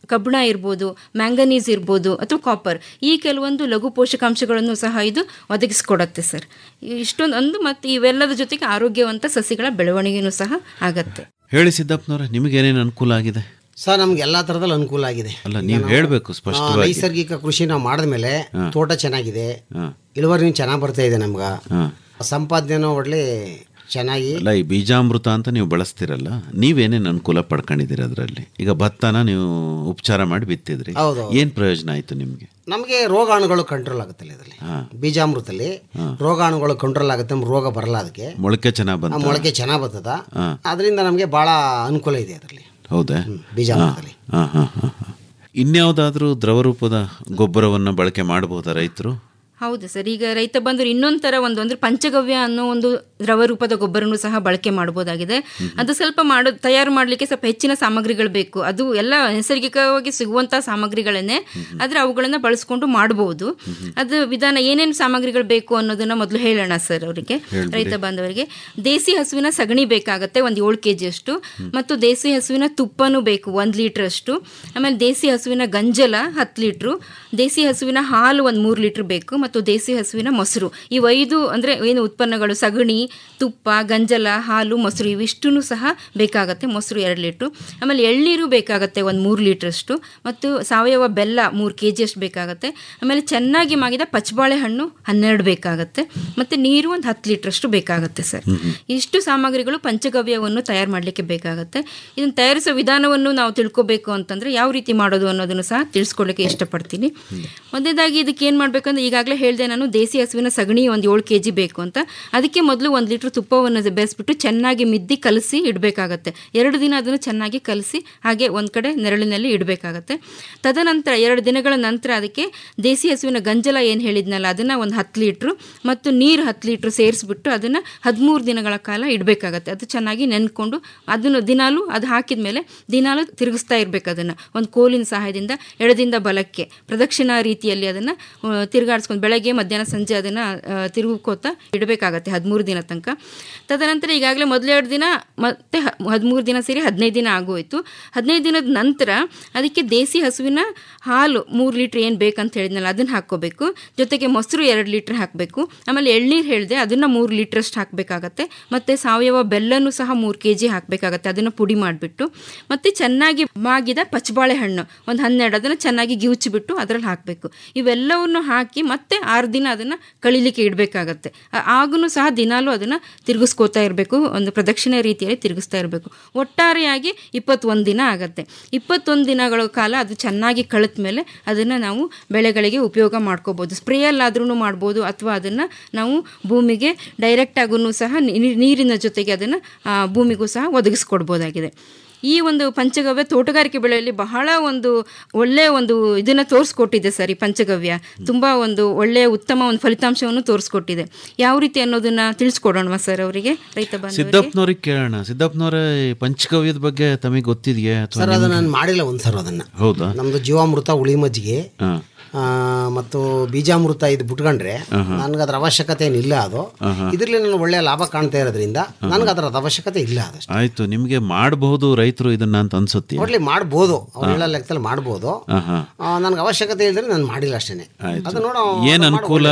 H: ಕಬ್ಬಿಣ ಇರ್ಬೋದು ಮ್ಯಾಂಗನೀಸ್ ಇರ್ಬೋದು ಅಥವಾ ಕಾಪರ್ ಈ ಕೆಲವೊಂದು ಲಘು ಪೋಷಕಾಂಶಗಳನ್ನು ಸಹ ಇದು ಒದಗಿಸ್ಕೊಡತ್ತೆ ಸರ್ ಇಷ್ಟೊಂದು ಒಂದು ಮತ್ತು ಇವೆಲ್ಲದ ಜೊತೆಗೆ ಆರೋಗ್ಯವಂತ ಸಸಿಗಳ ಬೆಳವಣಿಗೆನೂ ಸಹ ಆಗತ್ತೆ
G: ಹೇಳಿ ಸಿದ್ದಪ್ಪನವ್ರೆ ನಿಮಗೇನೇನು ಅನುಕೂಲ ಆಗಿದೆ
I: ಸರ್ ನಮ್ಗೆ ಎಲ್ಲಾ ತರದಲ್ಲಿ ಅನುಕೂಲ ಆಗಿದೆ
G: ಅಲ್ಲ
I: ಈಗ
G: ನೀವು
I: ನಾವು,
G: ಹೇಳಬೇಕು
I: ಆ,
G: ಸ್ಪಷ್ಟವಾಗಿ
I: ನೈಸರ್ಗಿಕ ಕೃಷಿ ನಾವು ಮಾಡಿದ್ಮೇಲೆ
G: ಹಾ.
I: ತೋಟ ಚೆನ್ನಾಗಿದೆ
G: ಹಾ.
I: ಇಳುವರಿ ಚೆನ್ನಾಗಿ ಬರ್ತಾ ಇದೆ ನಮ್ಗೆ
G: ಹಾ.
I: ಸಂಪಾದನೆನೂ ಒಳ್ಳೆ ಚೆನ್ನಾಗಿ
G: ಅಲ್ಲ ಈ ಬೀಜಾಮೃತ ಅಂತ ನೀವು ಬಳಸ್ತಿರಲ್ಲ ನೀವೇನೇನು ಅನುಕೂಲ ಪಡ್ಕೊಂಡಿದ್ದೀರಿ ಅದರಲ್ಲಿ ಈಗ ಭತ್ತನ ನೀವು ಉಪಚಾರ ಮಾಡಿ ಬಿತ್ತಿದ್ರಿ
I: ಹೌದು.
G: ಏನು ಪ್ರಯೋಜನ ಆಯಿತು ನಿಮಗೆ
I: ನಮಗೆ ರೋಗಾಣುಗಳು ಕಂಟ್ರೋಲ್ ಆಗುತ್ತಲ್ಲ ಇದರಲ್ಲಿ ಬೀಜಾಮೃತಲ್ಲಿ ರೋಗಾಣುಗಳು ಕಂಟ್ರೋಲ್ ಆಗುತ್ತೆ ನಮ್ಗೆ ರೋಗ ಬರಲ್ಲ ಅದಕ್ಕೆ
G: ಮೊಳಕೆ ಚೆನ್ನಾಗಿ
I: ಆ
G: ಬಂತ
I: ಮೊಳಕೆ ಚೆನ್ನಾಗಿ ಬರ್ತದ
G: ಹಾ.
I: ಅದರಿಂದ ನಮಗೆ ಭಾಳ ಅನುಕೂಲ ಇದೆ ಅದರಲ್ಲಿ
G: ಹೌದಾ
I: ಬೀಜಾಮೃತದಲ್ಲಿ
G: ಹಾಂ ಹಾಂ ಹಾಂ ಇನ್ಯಾವುದಾದ್ರೂ ದ್ರವ ರೂಪದ ಗೊಬ್ಬರವನ್ನು ಬಳಕೆ ಮಾಡಬಹುದಾ ರೈತರು
H: ಹೌದು ಸರ್ ಈಗ ರೈತ ಬಂದರು ಇನ್ನೊಂದು ಥರ ಒಂದು ಅಂದ್ರೆ ಪಂಚಗವ್ಯ ಅನ್ನೋ ಒಂದು ದ್ರವ ರೂಪದ ಗೊಬ್ಬರನೂ ಸಹ ಬಳಕೆ ಮಾಡ್ಬೋದಾಗಿದೆ ಅದು ಸ್ವಲ್ಪ ಮಾಡೋ ತಯಾರು ಮಾಡಲಿಕ್ಕೆ ಸ್ವಲ್ಪ ಹೆಚ್ಚಿನ ಸಾಮಗ್ರಿಗಳು ಬೇಕು ಅದು ಎಲ್ಲ ನೈಸರ್ಗಿಕವಾಗಿ ಸಿಗುವಂಥ ಸಾಮಗ್ರಿಗಳನ್ನೇ ಆದರೆ ಅವುಗಳನ್ನು ಬಳಸ್ಕೊಂಡು ಮಾಡ್ಬೋದು ಅದು ವಿಧಾನ ಏನೇನು ಸಾಮಗ್ರಿಗಳು ಬೇಕು ಅನ್ನೋದನ್ನ ಮೊದಲು ಹೇಳೋಣ ಸರ್ ಅವರಿಗೆ
J: ಹೇಳ್ಬಿಡಿ.
H: ರೈತ ಬಾಂಧವರಿಗೆ ದೇಸಿ ಹಸುವಿನ ಸಗಣಿ ಬೇಕಾಗತ್ತೆ ಒಂದು ಏಳು ಕೆ ಅಷ್ಟು ಮತ್ತು ದೇಸಿ ಹಸುವಿನ ತುಪ್ಪನೂ ಬೇಕು ಒಂದು ಲೀಟ್ರ್ ಅಷ್ಟು ಆಮೇಲೆ ದೇಸಿ ಹಸುವಿನ ಗಂಜಲ ಹತ್ತು ಲೀಟ್ರು ದೇಸಿ ಹಸುವಿನ ಹಾಲು ಒಂದು ಮೂರು ಲೀಟ್ರ್ ಬೇಕು ಮತ್ತು ದೇಸಿ ಹಸುವಿನ ಮೊಸರು ಇವು ಐದು ಅಂದರೆ ಏನು ಉತ್ಪನ್ನಗಳು ಸಗಣಿ ತುಪ್ಪ ಗಂಜಲ ಹಾಲು ಮೊಸರು ಇವಿಷ್ಟೂ ಸಹ ಬೇಕಾಗತ್ತೆ ಮೊಸರು ಎರಡು ಲೀಟ್ರು ಆಮೇಲೆ ಎಳ್ನೀರು ಬೇಕಾಗತ್ತೆ ಒಂದು ಮೂರು ಲೀಟ್ರಷ್ಟು ಮತ್ತು ಸಾವಯವ ಬೆಲ್ಲ ಮೂರು ಕೆ ಅಷ್ಟು ಬೇಕಾಗತ್ತೆ ಆಮೇಲೆ ಚೆನ್ನಾಗಿ ಮಾಗಿದ ಪಚ್ಚಬಾಳೆ ಹಣ್ಣು ಹನ್ನೆರಡು ಬೇಕಾಗತ್ತೆ ಮತ್ತು ನೀರು ಒಂದು ಹತ್ತು ಲೀಟ್ರಷ್ಟು ಬೇಕಾಗತ್ತೆ ಸರ್ ಇಷ್ಟು ಸಾಮಗ್ರಿಗಳು ಪಂಚಗವ್ಯವನ್ನು ತಯಾರು ಮಾಡಲಿಕ್ಕೆ ಬೇಕಾಗತ್ತೆ ಇದನ್ನು ತಯಾರಿಸೋ ವಿಧಾನವನ್ನು ನಾವು ತಿಳ್ಕೊಬೇಕು ಅಂತಂದರೆ ಯಾವ ರೀತಿ ಮಾಡೋದು ಅನ್ನೋದನ್ನು ಸಹ ತಿಳಿಸ್ಕೊಡ್ಲಿಕ್ಕೆ ಇಷ್ಟಪಡ್ತೀನಿ ಮೊದಲೇದಾಗಿ ಇದಕ್ಕೆ ಏನು ಮಾಡಬೇಕಂದ್ರೆ ಈಗಾಗಲೇ ಹೇಳಿದೆ ನಾನು ದೇಸಿ ಹಸುವಿನ ಸಗಣಿ ಒಂದು ಏಳು ಕೆ ಜಿ ಬೇಕು ಅಂತ ಅದಕ್ಕೆ ಮೊದಲು ಒಂದು ಲೀಟ್ರ್ ತುಪ್ಪವನ್ನು ಬೆರೆಸ್ಬಿಟ್ಟು ಚೆನ್ನಾಗಿ ಮಿದ್ದಿ ಕಲಸಿ ಇಡಬೇಕಾಗತ್ತೆ ಎರಡು ದಿನ ಅದನ್ನು ಚೆನ್ನಾಗಿ ಕಲಸಿ ಹಾಗೆ ಒಂದು ಕಡೆ ನೆರಳಿನಲ್ಲಿ ಇಡಬೇಕಾಗತ್ತೆ ತದನಂತರ ಎರಡು ದಿನಗಳ ನಂತರ ಅದಕ್ಕೆ ದೇಸಿ ಹಸುವಿನ ಗಂಜಲ ಏನು ಹೇಳಿದ್ನಲ್ಲ ಅದನ್ನು ಒಂದು ಹತ್ತು ಲೀಟ್ರು ಮತ್ತು ನೀರು ಹತ್ತು ಲೀಟ್ರ್ ಸೇರಿಸ್ಬಿಟ್ಟು ಅದನ್ನು ಹದಿಮೂರು ದಿನಗಳ ಕಾಲ ಇಡಬೇಕಾಗತ್ತೆ ಅದು ಚೆನ್ನಾಗಿ ನೆನ್ಕೊಂಡು ಅದನ್ನು ದಿನಾಲು ಅದು ಹಾಕಿದ ಮೇಲೆ ದಿನಾಲು ತಿರುಗಿಸ್ತಾ ಇರಬೇಕು ಅದನ್ನು ಒಂದು ಕೋಲಿನ ಸಹಾಯದಿಂದ ಎಡದಿಂದ ಬಲಕ್ಕೆ ಪ್ರದಕ್ಷಿಣಾ ರೀತಿಯಲ್ಲಿ ಅದನ್ನು ತಿರುಗಾಡಿಸ್ಕೊಂಡು ಬೆಳಗ್ಗೆ ಮಧ್ಯಾಹ್ನ ಸಂಜೆ ಅದನ್ನು ತಿರುಗೋತಾ ಇಡಬೇಕಾಗತ್ತೆ ಹದಿಮೂರು ದಿನ ತನಕ ತದನಂತರ ಈಗಾಗಲೇ ಮೊದಲೆರಡು ದಿನ ಮತ್ತೆ ಹದಿಮೂರು ದಿನ ಸೇರಿ ಹದಿನೈದು ದಿನ ಆಗೋಯ್ತು ಹದಿನೈದು ದಿನದ ನಂತರ ಅದಕ್ಕೆ ದೇಸಿ ಹಸುವಿನ ಹಾಲು ಮೂರು ಲೀಟ್ರ್ ಏನು ಬೇಕಂತ ಹೇಳಿದ್ನಲ್ಲ ಅದನ್ನು ಹಾಕ್ಕೋಬೇಕು ಜೊತೆಗೆ ಮೊಸರು ಎರಡು ಲೀಟ್ರ್ ಹಾಕಬೇಕು ಆಮೇಲೆ ಎಳ್ನೀರು ಹೇಳಿದೆ ಅದನ್ನು ಮೂರು ಲೀಟ್ರಷ್ಟು ಹಾಕಬೇಕಾಗತ್ತೆ ಮತ್ತು ಸಾವಯವ ಬೆಲ್ಲನೂ ಸಹ ಮೂರು ಕೆ ಜಿ ಹಾಕಬೇಕಾಗತ್ತೆ ಅದನ್ನು ಪುಡಿ ಮಾಡಿಬಿಟ್ಟು ಮತ್ತು ಚೆನ್ನಾಗಿ ಮಾಗಿದ ಪಚ್ಚಬಾಳೆ ಹಣ್ಣು ಒಂದು ಹನ್ನೆರಡು ಅದನ್ನು ಚೆನ್ನಾಗಿ ಗಿವುಚಿಬಿಟ್ಟು ಅದರಲ್ಲಿ ಹಾಕಬೇಕು ಇವೆಲ್ಲವನ್ನು ಹಾಕಿ ಮತ್ತೆ ಆರು ದಿನ ಅದನ್ನು ಕಳಿಲಿಕ್ಕೆ ಇಡಬೇಕಾಗತ್ತೆ ಆಗೂ ಸಹ ದಿನಾಲೂ ಅದನ್ನು ತಿರುಗಿಸ್ಕೋತಾ ಇರಬೇಕು ಒಂದು ಪ್ರದಕ್ಷಿಣೆ ರೀತಿಯಲ್ಲಿ ತಿರುಗಿಸ್ತಾ ಇರಬೇಕು ಒಟ್ಟಾರೆಯಾಗಿ ಇಪ್ಪತ್ತೊಂದು ದಿನ ಆಗತ್ತೆ ಇಪ್ಪತ್ತೊಂದು ದಿನಗಳ ಕಾಲ ಅದು ಚೆನ್ನಾಗಿ ಕಳೆದ ಮೇಲೆ ಅದನ್ನು ನಾವು ಬೆಳೆಗಳಿಗೆ ಉಪಯೋಗ ಮಾಡ್ಕೋಬೋದು ಸ್ಪ್ರೇಯಲ್ಲಾದ್ರೂ ಮಾಡ್ಬೋದು ಅಥವಾ ಅದನ್ನು ನಾವು ಭೂಮಿಗೆ ಡೈರೆಕ್ಟಾಗೂ ಸಹ ನೀ- ನೀರಿನ ಜೊತೆಗೆ ಅದನ್ನು ಭೂಮಿಗೂ ಸಹ ಒದಗಿಸ್ಕೊಡ್ಬೋದಾಗಿದೆ ಈ ಒಂದು ಪಂಚಗವ್ಯ ತೋಟಗಾರಿಕೆ ಬೆಳೆಯಲ್ಲಿ ಬಹಳ ಒಂದು ಒಳ್ಳೆಯ ಒಂದು ಇದನ್ನು ತೋರಿಸ್ಕೊಟ್ಟಿದೆ ಸರ್ ಈ ಪಂಚಗವ್ಯ ತುಂಬ ಒಂದು ಒಳ್ಳೆಯ ಉತ್ತಮ ಒಂದು ಫಲಿತಾಂಶವನ್ನು ತೋರಿಸ್ಕೊಟ್ಟಿದೆ ಯಾವ ರೀತಿ ಅನ್ನೋದನ್ನ ತಿಳಿಸ್ಕೊಡೋಣವಾ ಸರ್ ಅವರಿಗೆ ರೈತ ಬಾಂಧವರಿಗೆ
G: ಸಿದ್ದಪ್ಪನವ್ರಿಗೆ ಕೇಳೋಣ ಸಿದ್ದಪ್ಪನವ್ರೆ ಈ ಪಂಚಗವ್ಯದ ಬಗ್ಗೆ ತಮಗೆ ಗೊತ್ತಿದೆಯೇ ಅಥವಾ
I: ಸರ್ ಅದನ್ನ
G: ನಿಮ್ಗೆ-
I: ನಾನು ಮಾಡಿಲ್ಲ ಒಂದು ಸರ್ ಅದನ್ನು
G: ಹೌದಾ
I: ನಮ್ಮದು ಜೀವಾಮೃತ ಉಳಿ ಮಜ್ಜಿಗೆ
G: ಹಾ.
I: ಆ, ಮತ್ತು ಬೀಜಾಮೃತ ಇದು ಬಿಟ್ಕೊಂಡ್ರೆ
G: ಆಹಾ.
I: ನನಗೆ ಅದರ ಅವಶ್ಯಕತೆ ಏನಿಲ್ಲ ಅದು
G: ಆಹಾ.
I: ಇದರಲ್ಲಿ ನಾನು ಒಳ್ಳೆಯ ಲಾಭ ಕಾಣ್ತಾ ಇರೋದ್ರಿಂದ ನನಗೆ ಅದರ ಅವಶ್ಯಕತೆ ಇಲ್ಲ ಅದಷ್ಟು
G: ಆಯ್ತು ನಿಮಗೆ ಮಾಡಬಹುದು ರೈತರು ಇದನ್ನ ಅಂತ ಅನ್ಸುತ್ತೆ
I: ಒಟ್ಲಿ ಮಾಡ್ಬೋದು ಅವ್ರು ಹೇಳೋ ಲೆಕ್ಕದಲ್ಲಿ ಮಾಡ್ಬೋದು
G: ಆಹಾ.
I: ನನಗೆ ಅವಶ್ಯಕತೆ ಇಲ್ಲದ್ರೆ ನಾನು ಮಾಡಿಲ್ಲ ಅಷ್ಟೇ ಅದು ನೋಡೋ
G: ಏನ್
I: ಅದು
G: ಅನುಕೂಲ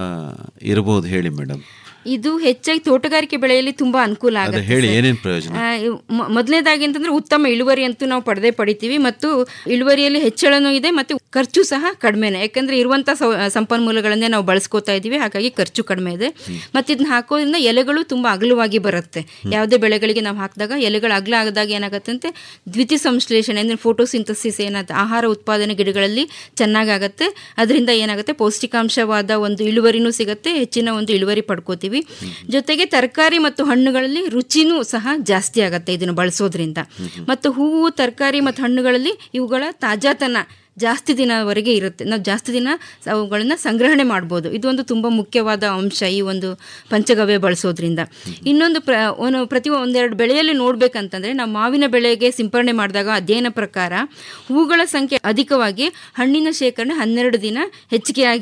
G: ಇರಬಹುದು ಹೇಳಿ ಮೇಡಮ್
H: ಇದು ಹೆಚ್ಚಾಗಿ ತೋಟಗಾರಿಕೆ ಬೆಳೆಯಲ್ಲಿ ತುಂಬಾ ಅನುಕೂಲ
G: ಅದೇ
H: ಆಗುತ್ತೆ
G: ಹೇಳಿ
H: ಸರ್.
G: ಏನೇನ್ ಪ್ರಯೋಜನ
H: ಆ, ಇವ್- ಮ- ಮೊದಲನೇದಾಗಿ ಅಂತಂದ್ರೆ ಉತ್ತಮ ಇಳುವರಿ ಅಂತೂ ನಾವು ಪಡೆದೇ ಪಡಿತೀವಿ ಮತ್ತು ಇಳುವರಿಯಲ್ಲಿ ಹೆಚ್ಚಳನೂ ಇದೆ ಮತ್ತು ಖರ್ಚು ಸಹ ಕಡಿಮೆನೆ ಯಾಕಂದ್ರೆ ಇರುವಂಥ ಸೌ ಸಂಪನ್ಮೂಲಗಳನ್ನೇ ನಾವು ಬಳಸ್ಕೋತಾ ಇದ್ದೀವಿ ಹಾಗಾಗಿ ಖರ್ಚು ಕಡಿಮೆ ಇದೆ ಮತ್ತು ಇದನ್ನ ಹಾಕೋದ್ರಿಂದ ಎಲೆಗಳು ತುಂಬ ಅಗಲವಾಗಿ ಬರುತ್ತೆ ಯಾವುದೇ ಬೆಳೆಗಳಿಗೆ ನಾವು ಹಾಕಿದಾಗ ಎಲೆಗಳು ಅಗಲ ಆದಾಗ ಏನಾಗುತ್ತೆ ಅಂತೆ ದ್ವಿತೀಯ ಸಂಶ್ಲೇಷಣೆ ಅಂದರೆ ಫೋಟೋಸಿಂಥಸಿಸ್ ಏನಾಗುತ್ತೆ ಆಹಾರ ಉತ್ಪಾದನೆ ಗಿಡಗಳಲ್ಲಿ ಚೆನ್ನಾಗಾಗತ್ತೆ ಅದರಿಂದ ಏನಾಗುತ್ತೆ ಪೌಷ್ಟಿಕಾಂಶವಾದ ಒಂದು ಇಳುವರಿನೂ ಸಿಗುತ್ತೆ ಹೆಚ್ಚಿನ ಒಂದು ಇಳುವರಿ ಪಡ್ಕೋತೀವಿ ಜೊತೆಗೆ ತರಕಾರಿ ಮತ್ತು ಹಣ್ಣುಗಳಲ್ಲಿ ರುಚಿನೂ ಸಹ ಜಾಸ್ತಿ ಆಗತ್ತೆ ಇದನ್ನು ಬಳಸೋದ್ರಿಂದ ಮತ್ತು ಹೂವು ತರಕಾರಿ ಮತ್ತು ಹಣ್ಣುಗಳಲ್ಲಿ ಇವುಗಳ ತಾಜಾತನ ಜಾಸ್ತಿ ದಿನವರೆಗೆ ಇರುತ್ತೆ ನಾವು ಜಾಸ್ತಿ ದಿನ ಅವುಗಳನ್ನು ಸಂಗ್ರಹಣೆ ಮಾಡ್ಬೋದು ಇದು ಒಂದು ತುಂಬ ಮುಖ್ಯವಾದ ಅಂಶ ಈ ಒಂದು ಪಂಚಗವ್ಯ ಬಳಸೋದ್ರಿಂದ ಇನ್ನೊಂದು ಪ್ರ ಒಂದು ಪ್ರತಿ ಒಂದೆರಡು ಬೆಳೆಯಲ್ಲಿ ನೋಡ್ಬೇಕಂತಂದ್ರೆ ನಾವು ಮಾವಿನ ಬೆಳೆಗೆ ಸಿಂಪರಣೆ ಮಾಡಿದಾಗ ಅಧ್ಯಯನ ಪ್ರಕಾರ ಹೂಗಳ ಸಂಖ್ಯೆ ಅಧಿಕವಾಗಿ ಹಣ್ಣಿನ ಶೇಖರಣೆ ಹನ್ನೆರಡು ದಿನ ಹೆಚ್ಚಿಗೆಯಾಗಿ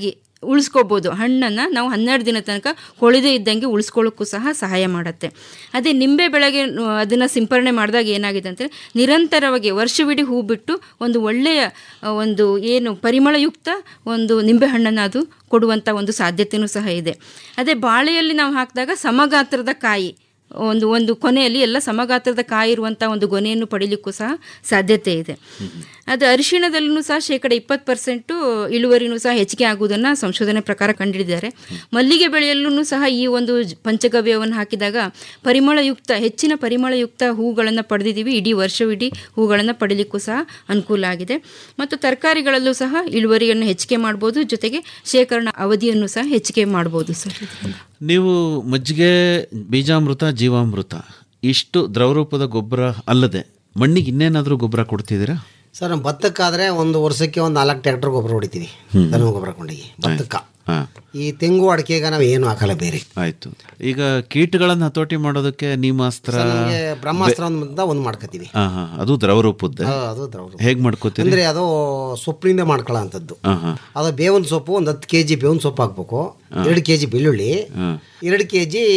H: ಉಳಿಸ್ಕೋಬೋದು ಹಣ್ಣನ್ನು ನಾವು ಹನ್ನೆರಡು ದಿನ ತನಕ ಕೊಳೆದೇ ಇದ್ದಂಗೆ ಉಳಿಸ್ಕೊಳ್ಳೋಕ್ಕೂ ಸಹ ಸಹಾಯ ಮಾಡುತ್ತೆ ಅದೇ ನಿಂಬೆ ಬೆಳೆಗೆ ಅದನ್ನು ಸಿಂಪರಣೆ ಮಾಡಿದಾಗ ಏನಾಗಿದೆ ಅಂದರೆ ನಿರಂತರವಾಗಿ ವರ್ಷವಿಡೀ ಹೂ ಬಿಟ್ಟು ಒಂದು ಒಳ್ಳೆಯ ಆ, ಒಂದು ಏನು ಪರಿಮಳಯುಕ್ತ ಒಂದು ನಿಂಬೆ ಹಣ್ಣನ್ನು ಅದು ಕೊಡುವಂಥ ಒಂದು ಸಾಧ್ಯತೆಯೂ ಸಹ ಇದೆ ಅದೇ ಬಾಳೆಯಲ್ಲಿ ನಾವು ಹಾಕಿದಾಗ ಸಮಗಾತ್ರದ ಕಾಯಿ ಒಂದು ಒಂದು ಕೊನೆಯಲ್ಲಿ ಎಲ್ಲ ಸಮಗಾತ್ರದ ಕಾಯಿ ಇರುವಂಥ ಒಂದು ಗೊನೆಯನ್ನು ಪಡಿಲಿಕ್ಕೂ ಸಹ ಸಾಧ್ಯತೆ ಇದೆ ಅದು ಅರಿಶಿಣದಲ್ಲೂ ಸಹ ಶೇಕಡ ಇಪ್ಪತ್ತು ಪರ್ಸೆಂಟು ಇಳುವರಿನೂ ಸಹ ಹೆಚ್ಚಿಗೆ ಆಗುವುದನ್ನು ಸಂಶೋಧನೆ ಪ್ರಕಾರ ಕಂಡುಹಿಡಿದಿದ್ದಾರೆ ಮಲ್ಲಿಗೆ ಬೆಳೆಯಲ್ಲೂ ಸಹ ಈ ಒಂದು ಜ- ಪಂಚಗವ್ಯವನ್ನು ಹಾಕಿದಾಗ ಪರಿಮಳಯುಕ್ತ ಹೆಚ್ಚಿನ ಪರಿಮಳಯುಕ್ತ ಹೂಗಳನ್ನು ಪಡೆದಿದ್ದೀವಿ ಇಡೀ ವರ್ಷವಿಡೀ ಹೂಗಳನ್ನು ಪಡಿಲಿಕ್ಕೂ ಸಹ ಅನುಕೂಲ ಆಗಿದೆ ಮತ್ತು ತರಕಾರಿಗಳಲ್ಲೂ ಸಹ ಇಳುವರಿಯನ್ನು ಹೆಚ್ಚಿಗೆ ಮಾಡ್ಬೋದು ಜೊತೆಗೆ ಶೇಖರಣಾ ಅವಧಿಯನ್ನು ಸಹ ಹೆಚ್ಚಿಗೆ ಮಾಡ್ಬೋದು ಸರ್ ಇದರಿಂದ.
G: ನೀವು ಮಜ್ಜಿಗೆ ಬೀಜಾಮೃತ ಜೀವಾಮೃತ ಇಷ್ಟು ದ್ರವರೂಪದ ಗೊಬ್ಬರ ಅಲ್ಲದೆ ಮಣ್ಣಿಗೆ ಇನ್ನೇನಾದರೂ ಗೊಬ್ಬರ ಕೊಡ್ತಿದ್ದೀರಾ
I: ಸರ್ ನಮ್ಮ ಭತ್ತಕ್ಕಾದರೆ ಒಂದು ವರ್ಷಕ್ಕೆ ಒಂದು ನಾಲ್ಕು ಟ್ರ್ಯಾಕ್ಟರ್ ಗೊಬ್ಬರ ಹೊಡಿತೀವಿ ದನ ಗೊಬ್ಬರ ಕೊಂಡೋಗಿ ಭತ್ತಕ್ಕೆ
G: ಹಾಂ
I: ಈ ತೆಂಗು ಅಡಿಕೆಗೆ ನಾವು ಏನು ಹಾಕಲ್ಲ ಬೇರೆ
G: ಆಯಿತು ಈಗ ಕೀಟಗಳನ್ನು ಹತೋಟಿ ಮಾಡೋದಕ್ಕೆ ನೀಮಾಸ್ತ್ರ
I: ಸರ್, ನಮ್ಗೆ ಬ್ರಹ್ಮಾಸ್ತ್ರ ಅಂತ ಒಂದು ಮಾಡ್ಕೋತೀವಿ
G: ಹಾಂ ಹಾಂ ಅದು ದ್ರವರೂಪದ್ದೇ
I: ಹಾ, ಅದು ದ್ರವ
G: ಹೇಗೆ ಮಾಡ್ಕೋತೀರಿ
I: ಅಂದರೆ ಅದು ಸೊಪ್ಪಿನಿಂದ ಮಾಡ್ಕೊಳ್ಳೋ ಅಂಥದ್ದು
G: ಹಾಂ ಹಾಂ
I: ಅದು ಬೇವಿನ ಸೊಪ್ಪು ಒಂದು ಹತ್ತು ಕೆ ಜಿ ಬೇವಿನ ಸೊಪ್ಪು ಹಾಕ್ಬೇಕು ಎರಡು ಕೆ ಜಿ ಬೆಳ್ಳುಳ್ಳಿ
G: ಹಾಂ
I: ಎರಡು ಕೆ ಜಿ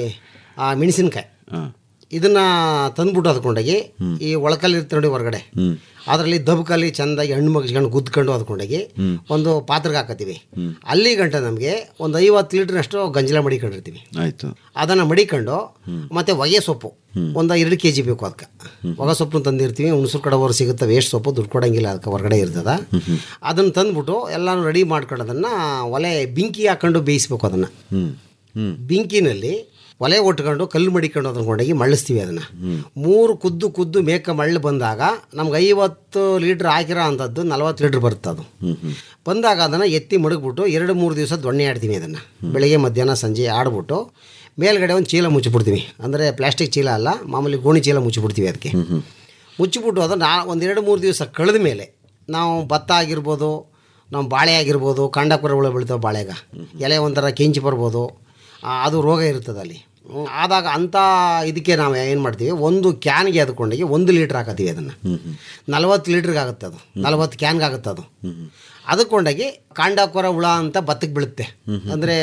I: ಮೆಣಸಿನ್ಕಾಯಿ
G: ಹಾಂ
I: ಇದನ್ನ ತಂದ್ಬಿಟ್ಟು ಅದ್ಕೊಂಡೋಗಿ ಈ ಒಳಕಲ್ಲಿ ಇರ್ತಾರೆ ನೋಡಿ ಹೊರಗಡೆ
G: ಹ್ಞೂ
I: ಅದರಲ್ಲಿ ದಬ್ಕಲ್ಲಿ ಚೆಂದಾಗಿ ಹಣ್ಣು ಮಗ್ಸ್ಕೊಂಡು ಗುದ್ಕೊಂಡು ಅದ್ಕೊಂಡೋಗಿ ಒಂದು ಪಾತ್ರೆಗೆ ಹಾಕತ್ತೀವಿ ಅಲ್ಲಿ ಗಂಟ ನಮಗೆ ಒಂದು ಐವತ್ತು ಲೀಟ್ರ್ನಷ್ಟು ಗಂಜಲ ಮಡಿಕೊಂಡಿರ್ತೀವಿ
G: ಆಯಿತು
I: ಅದನ್ನು ಮಡಿಕೊಂಡು ಮತ್ತೆ ಹೊಗೆ ಸೊಪ್ಪು ಒಂದು ಎರಡು ಕೆ ಜಿ ಬೇಕು ಅದಕ್ಕೆ ಹೊಗೆ ಸೊಪ್ಪು ತಂದಿರ್ತೀವಿ ಹುಣಸೂರು ಕಡೆ ಸಿಗುತ್ತೆ ವೇಸ್ಟ್ ಸೊಪ್ಪು ದುಡ್ಡು ಕೊಡಂಗಿಲ್ಲ ಅದಕ್ಕೆ ಹೊರಗಡೆ ಇರ್ತದ ಅದನ್ನು ತಂದ್ಬಿಟ್ಟು ಎಲ್ಲಾನು ರೆಡಿ ಮಾಡ್ಕೊಂಡು ಅದನ್ನು ಒಲೆ ಬೆಂಕಿ ಹಾಕೊಂಡು ಬೇಯಿಸ್ಬೇಕು ಅದನ್ನು
G: ಹ್ಞೂ ಹ್ಞೂ
I: ಬೆಂಕಿನಲ್ಲಿ ಒಲೆ ಒಟ್ಕೊಂಡು ಕಲ್ಲು ಮಡಿಕೊಂಡು ಅದ್ಕೊಂಡೋಗಿ ಮಳ್ಳಿಸ್ತೀವಿ ಅದನ್ನು ಮೂರು ಕುದ್ದು ಕುದ್ದು ಮೇಕ ಮಳ್ಳು ಬಂದಾಗ ನಮ್ಗೆ ಐವತ್ತು ಲೀಟ್ರ್ ಹಾಕಿರೋ ಅಂಥದ್ದು ನಲ್ವತ್ತು ಲೀಟ್ರ್ ಬರುತ್ತೆ ಅದು ಬಂದಾಗ ಅದನ್ನು ಎತ್ತಿ ಮಡಗ್ಬಿಟ್ಟು ಎರಡು ಮೂರು ದಿವಸ ದೊಣ್ಣೆ ಆಡ್ತೀವಿ ಅದನ್ನು ಬೆಳಗ್ಗೆ ಮಧ್ಯಾಹ್ನ ಸಂಜೆ ಆಡ್ಬಿಟ್ಟು ಮೇಲ್ಗಡೆ ಒಂದು ಚೀಲ ಮುಚ್ಚಿಬಿಡ್ತೀವಿ ಅಂದರೆ ಪ್ಲಾಸ್ಟಿಕ್ ಚೀಲ ಅಲ್ಲ ಮಾಮೂಲಿ ಗೋಣಿ ಚೀಲ ಮುಚ್ಚಿಬಿಡ್ತೀವಿ ಅದಕ್ಕೆ ಮುಚ್ಚಿಬಿಟ್ಟು ಅದು ನಾ ಒಂದೆರಡು ಮೂರು ದಿವಸ ಕಳೆದ ಮೇಲೆ ನಾವು ಭತ್ತ ಆಗಿರ್ಬೋದು ನಾವು ಬಾಳೆ ಆಗಿರ್ಬೋದು ಕಾಂಡಪುರಗಳು ಬೆಳಿತಾವೆ ಬಾಳೆಗ ಎಲೆ ಒಂಥರ ಕೆಂಚಿ ಬರ್ಬೋದು ಆ, ಅದು ರೋಗ ಇರ್ತದೆ ಅಲ್ಲಿ ಹ್ಮ್, ಆದಾಗ ಅಂಥ ಇದಕ್ಕೆ ನಾವು ಏನು ಮಾಡ್ತೀವಿ ಒಂದು ಕ್ಯಾನ್ಗೆ ಅದಕೊಂಡೋಗಿ ಒಂದು ಲೀಟ್ರ್ ಹಾಕತ್ತೀವಿ ಅದನ್ನು ನಲ್ವತ್ತು ಲೀಟ್ರಿಗೆ ಆಗುತ್ತೆ ಅದು ನಲ್ವತ್ತು ಕ್ಯಾನ್ಗೆ ಆಗುತ್ತೆ ಅದು ಅದಕ್ಕೊಂಡಾಗಿ ಕಾಂಡಾಕೊರ ಹುಳ ಅಂತ ಭತ್ತಕ್ಕೆ ಬೀಳುತ್ತೆ ಅಂದರೆ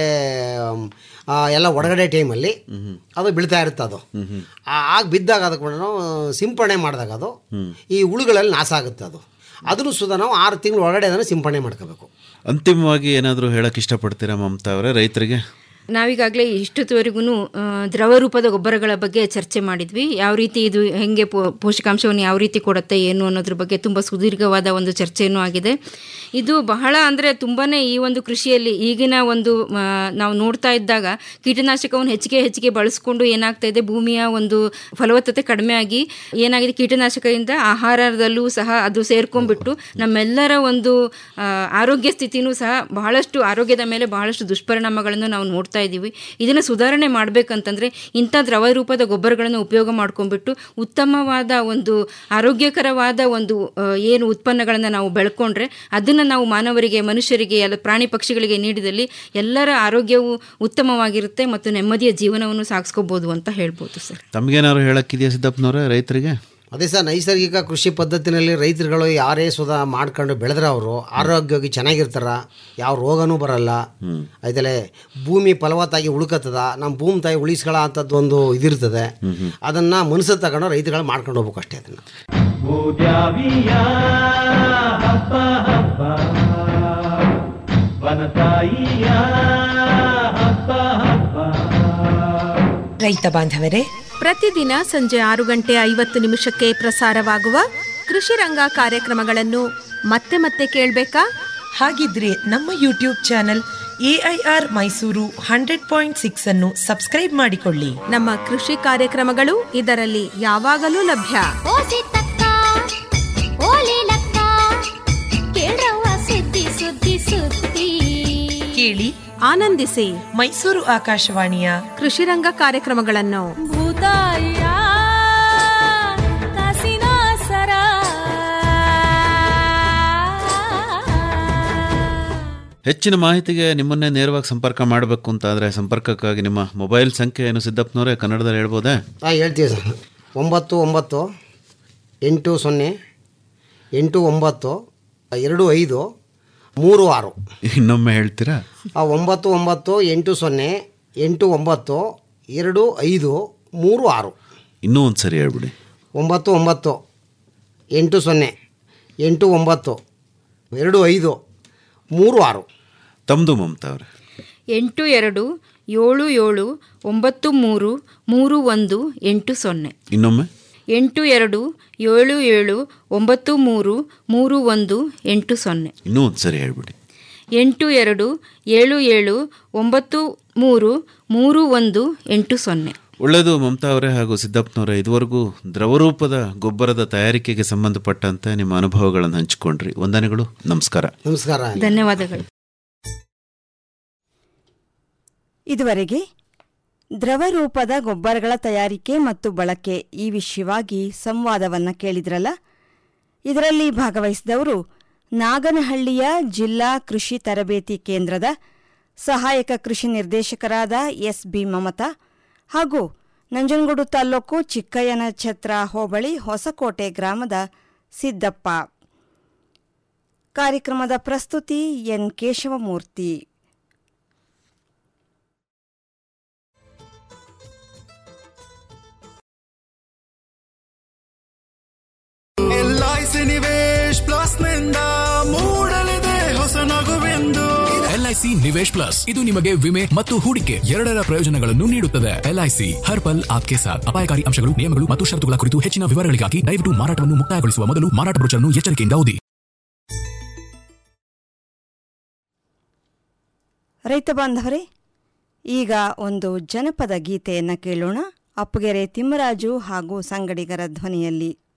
I: ಎಲ್ಲ ಒಳಗಡೆ ಟೈಮಲ್ಲಿ ಅದು ಬೀಳ್ತಾ ಇರುತ್ತೆ ಅದು ಆ- ಆಗ ಬಿದ್ದಾಗ ಅದಕ್ಕೆ ನಾವು ಸಿಂಪಡಣೆ ಮಾಡಿದಾಗ ಅದು ಈ ಹುಳುಗಳಲ್ಲಿ ನಾಶ ಆಗುತ್ತೆ ಅದು ಅದನ್ನು ಸುಧಾ ನಾವು ಆರು ತಿಂಗಳು ಒಳಗಡೆ ಅದನ್ನು ಸಿಂಪಡಣೆ ಮಾಡ್ಕೋಬೇಕು
G: ಅಂತಿಮವಾಗಿ ಏನಾದರೂ ಹೇಳಕ್ಕೆ ಇಷ್ಟಪಡ್ತೀರಾ ಮಮತಾ ಅವರೇ ರೈತರಿಗೆ
H: ನಾವೀಗಾಗಲೇ ಇಷ್ಟೊತ್ತವರೆಗೂ ದ್ರವ ರೂಪದ ಗೊಬ್ಬರಗಳ ಬಗ್ಗೆ ಚರ್ಚೆ ಮಾಡಿದ್ವಿ ಯಾವ ರೀತಿ ಇದು ಹೆಂಗೆ ಪೋ ಪೋಷಕಾಂಶವನ್ನು ಯಾವ ರೀತಿ ಕೊಡುತ್ತೆ ಏನು ಅನ್ನೋದ್ರ ಬಗ್ಗೆ ತುಂಬ ಸುದೀರ್ಘವಾದ ಒಂದು ಚರ್ಚೆಯೂ ಆಗಿದೆ ಇದು ಬಹಳ ಅಂದರೆ ತುಂಬಾ ಈ ಒಂದು ಕೃಷಿಯಲ್ಲಿ ಈಗಿನ ಒಂದು ಆ, ನಾವು ನೋಡ್ತಾ ಇದ್ದಾಗ ಕೀಟನಾಶಕವನ್ನು ಹೆಚ್ಚಿಗೆ ಹೆಚ್ಚಿಗೆ ಬಳಸ್ಕೊಂಡು ಏನಾಗ್ತಾ ಇದೆ ಭೂಮಿಯ ಒಂದು ಫಲವತ್ತತೆ ಕಡಿಮೆ ಆಗಿ ಏನಾಗಿದೆ ಕೀಟನಾಶಕದಿಂದ ಆಹಾರದಲ್ಲೂ ಸಹ ಅದು ಸೇರ್ಕೊಂಡ್ಬಿಟ್ಟು ನಮ್ಮೆಲ್ಲರ ಒಂದು ಆ, ಆರೋಗ್ಯ ಸ್ಥಿತಿನೂ ಸಹ ಬಹಳಷ್ಟು ಆರೋಗ್ಯದ ಮೇಲೆ ಬಹಳಷ್ಟು ದುಷ್ಪರಿಣಾಮಗಳನ್ನು ನಾವು ನೋಡ್ತಾ ಇದ್ದೀವಿ ಇದನ್ನು ಸುಧಾರಣೆ ಮಾಡಬೇಕಂತಂದರೆ ಇಂಥ ದ್ರವ ರೂಪದ ಗೊಬ್ಬರಗಳನ್ನು ಉಪಯೋಗ ಮಾಡ್ಕೊಂಡ್ಬಿಟ್ಟು ಉತ್ತಮವಾದ ಒಂದು ಆರೋಗ್ಯಕರವಾದ ಒಂದು ಆ, ಏನು ಉತ್ಪನ್ನಗಳನ್ನು ನಾವು ಬೆಳ್ಕೊಂಡ್ರೆ ಅದನ್ನು ನಾವು ಮಾನವರಿಗೆ ಮನುಷ್ಯರಿಗೆ ಎಲ್ಲ ಪ್ರಾಣಿ ಪಕ್ಷಿಗಳಿಗೆ ನೀಡಿದಲ್ಲಿ ಎಲ್ಲರ ಆರೋಗ್ಯವು ಉತ್ತಮವಾಗಿರುತ್ತೆ ಮತ್ತು ನೆಮ್ಮದಿಯ ಜೀವನವನ್ನು ಸಾಗಿಸ್ಕೋಬೋದು ಅಂತ ಹೇಳ್ಬೋದು ಸರ್
G: ತಮಗೇನಾದ್ರು ಹೇಳಕ್ಕಿದೆಯಾ ಸಿದ್ದಪ್ಪನವ್ರೆ ರೈತರಿಗೆ
I: ಅದೇ ಸರ್ ನೈಸರ್ಗಿಕ ಕೃಷಿ ಪದ್ಧತಿನಲ್ಲಿ ರೈತರುಗಳು ಯಾರೇ ಸುಧಾ ಮಾಡ್ಕೊಂಡು ಬೆಳೆದ್ರೆ ಅವರು ಆರೋಗ್ಯವಾಗಿ ಚೆನ್ನಾಗಿರ್ತಾರ ಯಾವ ರೋಗನೂ ಬರಲ್ಲ ಆಯ್ತಲೆ ಭೂಮಿ ಫಲವತ್ತಾಗಿ ಉಳ್ಕತ್ತದ ನಮ್ಮ ಭೂಮಿ ತಾಯಿ ಉಳಿಸ್ಕೊಳ್ಳೋ ಅಂಥದ್ದು ಒಂದು ಇದಿರ್ತದೆ ಅದನ್ನು ಮನಸ್ಸು ತಗೊಂಡು ರೈತರುಗಳು ಮಾಡ್ಕೊಂಡು ಹೋಗ್ಬೇಕು ಅಷ್ಟೇ ಅದನ್ನು
J: ರೈತ ಬಾಂಧವರೇ
K: ಪ್ರತಿದಿನ ಸಂಜೆ ಆರು ಗಂಟೆ ಐವತ್ತು ನಿಮಿಷಕ್ಕೆ ಪ್ರಸಾರವಾಗುವ ಕೃಷಿ ರಂಗ ಕಾರ್ಯಕ್ರಮಗಳನ್ನು ಮತ್ತೆ ಮತ್ತೆ ಕೇಳಬೇಕಾ
J: ಹಾಗಿದ್ರೆ ನಮ್ಮ YouTube channel AIR Mysuru hundred point six ಅನ್ನು ಸಬ್ಸ್ಕ್ರೈಬ್ ಮಾಡಿಕೊಳ್ಳಿ
K: ನಮ್ಮ ಕೃಷಿ ಕಾರ್ಯಕ್ರಮಗಳು ಇದರಲ್ಲಿ ಯಾವಾಗಲೂ ಲಭ್ಯ
L: ಸುದ್ದಿ ಸುದ್ದಿ
J: ಕೇಳಿ
K: ಆನಂದಿಸಿ
J: ಮೈಸೂರು ಆಕಾಶವಾಣಿಯ
K: ಕೃಷಿ ರಂಗ ಕಾರ್ಯಕ್ರಮಗಳನ್ನು
L: ಭೂತಾಯ ಕಾಸಿನ ಸರ
G: ಹೆಚ್ಚಿನ ಮಾಹಿತಿಗೆ ನಿಮ್ಮನ್ನೇ ನೇರವಾಗಿ ಸಂಪರ್ಕ ಮಾಡಬೇಕು ಅಂತ ಆದರೆ ಸಂಪರ್ಕಕ್ಕಾಗಿ ನಿಮ್ಮ ಮೊಬೈಲ್ ಸಂಖ್ಯೆ ಏನು ಸಿದ್ದಪ್ಪನವರೇ ಕನ್ನಡದಲ್ಲಿ ಹೇಳ್ಬೋದೇ
I: ಹಾಂ ಹೇಳ್ತೀವಿ ಸರ್ ಒಂಬತ್ತು ಒಂಬತ್ತು ಎಂಟು ಸೊನ್ನೆ ಎಂಟು ಒಂಬತ್ತು ಎರಡು ಐದು ಮೂರು ಆರು
G: ಇನ್ನೊಮ್ಮೆ ಹೇಳ್ತೀರಾ
I: ಆ, ಒಂಬತ್ತು ಒಂಬತ್ತು ಎಂಟು ಸೊನ್ನೆ ಎಂಟು ಒಂಬತ್ತು ಎರಡು ಐದು ಮೂರು ಆರು
G: ಇನ್ನೂ ಒಂದು ಸರಿ ಹೇಳ್ಬಿಡಿ
I: ಒಂಬತ್ತು ಒಂಬತ್ತು ಎಂಟು ಸೊನ್ನೆ ಎಂಟು ಒಂಬತ್ತು ಎರಡು ಐದು ಮೂರು ಆರು
G: ತಮ್ಮದು ಮಮತಾ ಅವರೇ
H: ಎಂಟು ಎರಡು ಏಳು ಏಳು ಒಂಬತ್ತು ಮೂರು ಮೂರು ಒಂದು ಎಂಟು ಸೊನ್ನೆ
G: ಇನ್ನೊಮ್ಮೆ
H: ಎಂಟು ಎರಡು ಏಳು ಏಳು ಒಂಬತ್ತು ಮೂರು ಮೂರು ಒಂದು ಎಂಟು ಸೊನ್ನೆ
G: ಇನ್ನೂ ಒಂದು ಸರಿ ಹೇಳ್ಬಿಡಿ
H: ಎಂಟು ಎರಡು ಏಳು ಏಳು ಒಂಬತ್ತು ಮೂರು ಮೂರು ಒಂದು ಎಂಟು ಸೊನ್ನೆ
G: ಒಳ್ಳೆಯದು ಮಮತಾ ಅವರೇ ಹಾಗೂ ಸಿದ್ದಪ್ಪನವರೇ ಇದುವರೆಗೂ ದ್ರವರೂಪದ ಗೊಬ್ಬರದ ತಯಾರಿಕೆಗೆ ಸಂಬಂಧಪಟ್ಟಂತೆ ನಿಮ್ಮ ಅನುಭವಗಳನ್ನು ಹಂಚಿಕೊಂಡ್ರಿ ವಂದನೆಗಳು ನಮಸ್ಕಾರ
I: ನಮಸ್ಕಾರ
H: ಧನ್ಯವಾದಗಳು
B: ಇದುವರೆಗೆ ದ್ರವ ರೂಪದ ಗೊಬ್ಬರಗಳ ತಯಾರಿಕೆ ಮತ್ತು ಬಳಕೆ ಈ ವಿಷಯವಾಗಿ ಸಂವಾದವನ್ನು ಕೇಳಿದ್ರಲ್ಲ ಇದರಲ್ಲಿ ಭಾಗವಹಿಸಿದವರು ನಾಗನಹಳ್ಳಿಯ ಜಿಲ್ಲಾ ಕೃಷಿ ತರಬೇತಿ ಕೇಂದ್ರದ ಸಹಾಯಕ ಕೃಷಿ ನಿರ್ದೇಶಕರಾದ ಎಸ್ ಬಿ ಮಮತಾ ಹಾಗೂ ನಂಜನಗೂಡು ತಾಲ್ಲೂಕು ಚಿಕ್ಕಯ್ಯನ ಛತ್ರ ಹೋಬಳಿ ಹೊಸಕೋಟೆ ಗ್ರಾಮದ ಸಿದ್ದಪ್ಪ ಕಾರ್ಯಕ್ರಮದ ಪ್ರಸ್ತುತಿ N Keshavamurthy
M: LIC Nivesh plus ನಿಂದ ಮೂಡಲಿದೆ ಹೊಸ ನಗುವೆಂದು
N: ಎಲ್ಐಸಿ ನಿವೇಶ್ ಪ್ಲಸ್ ಇದು ನಿಮಗೆ ವಿಮೆ ಮತ್ತು ಹೂಡಿಕೆ ಎರಡರ ಪ್ರಯೋಜನಗಳನ್ನು ನೀಡುತ್ತದೆ ಎಲ್ಐಸಿ ಹರ್ ಪಲ್ ಆಪ್ಕೆ ಸಾಥ್ ಅಪಾಯಕಾರಿ ಅಂಶಗಳು ನಿಯಮಗಳು ಮತ್ತು ಷರತ್ತುಗಳ ಕುರಿತು ಹೆಚ್ಚಿನ ವಿವರಗಳಿಗಾಗಿ ದಯವಿಟ್ಟು ಮಾರಾಟವನ್ನು ಮುಕ್ತಾಯಗೊಳಿಸುವ ಮೊದಲು ಮಾರಾಟ ಬ್ರೋಚರ್ನ್ನು ಎಚ್ಚರಿಕೆಯಿಂದ ಓದಿ
B: ರೈತ ಬಾಂಧವರೇ ಈಗ ಒಂದು ಜನಪದ ಗೀತೆಯನ್ನು ಕೇಳೋಣ ಅಪ್ಪಗೆರೆ ತಿಮ್ಮರಾಜು ಹಾಗೂ ಸಂಗಡಿಗರ ಧ್ವನಿಯಲ್ಲಿ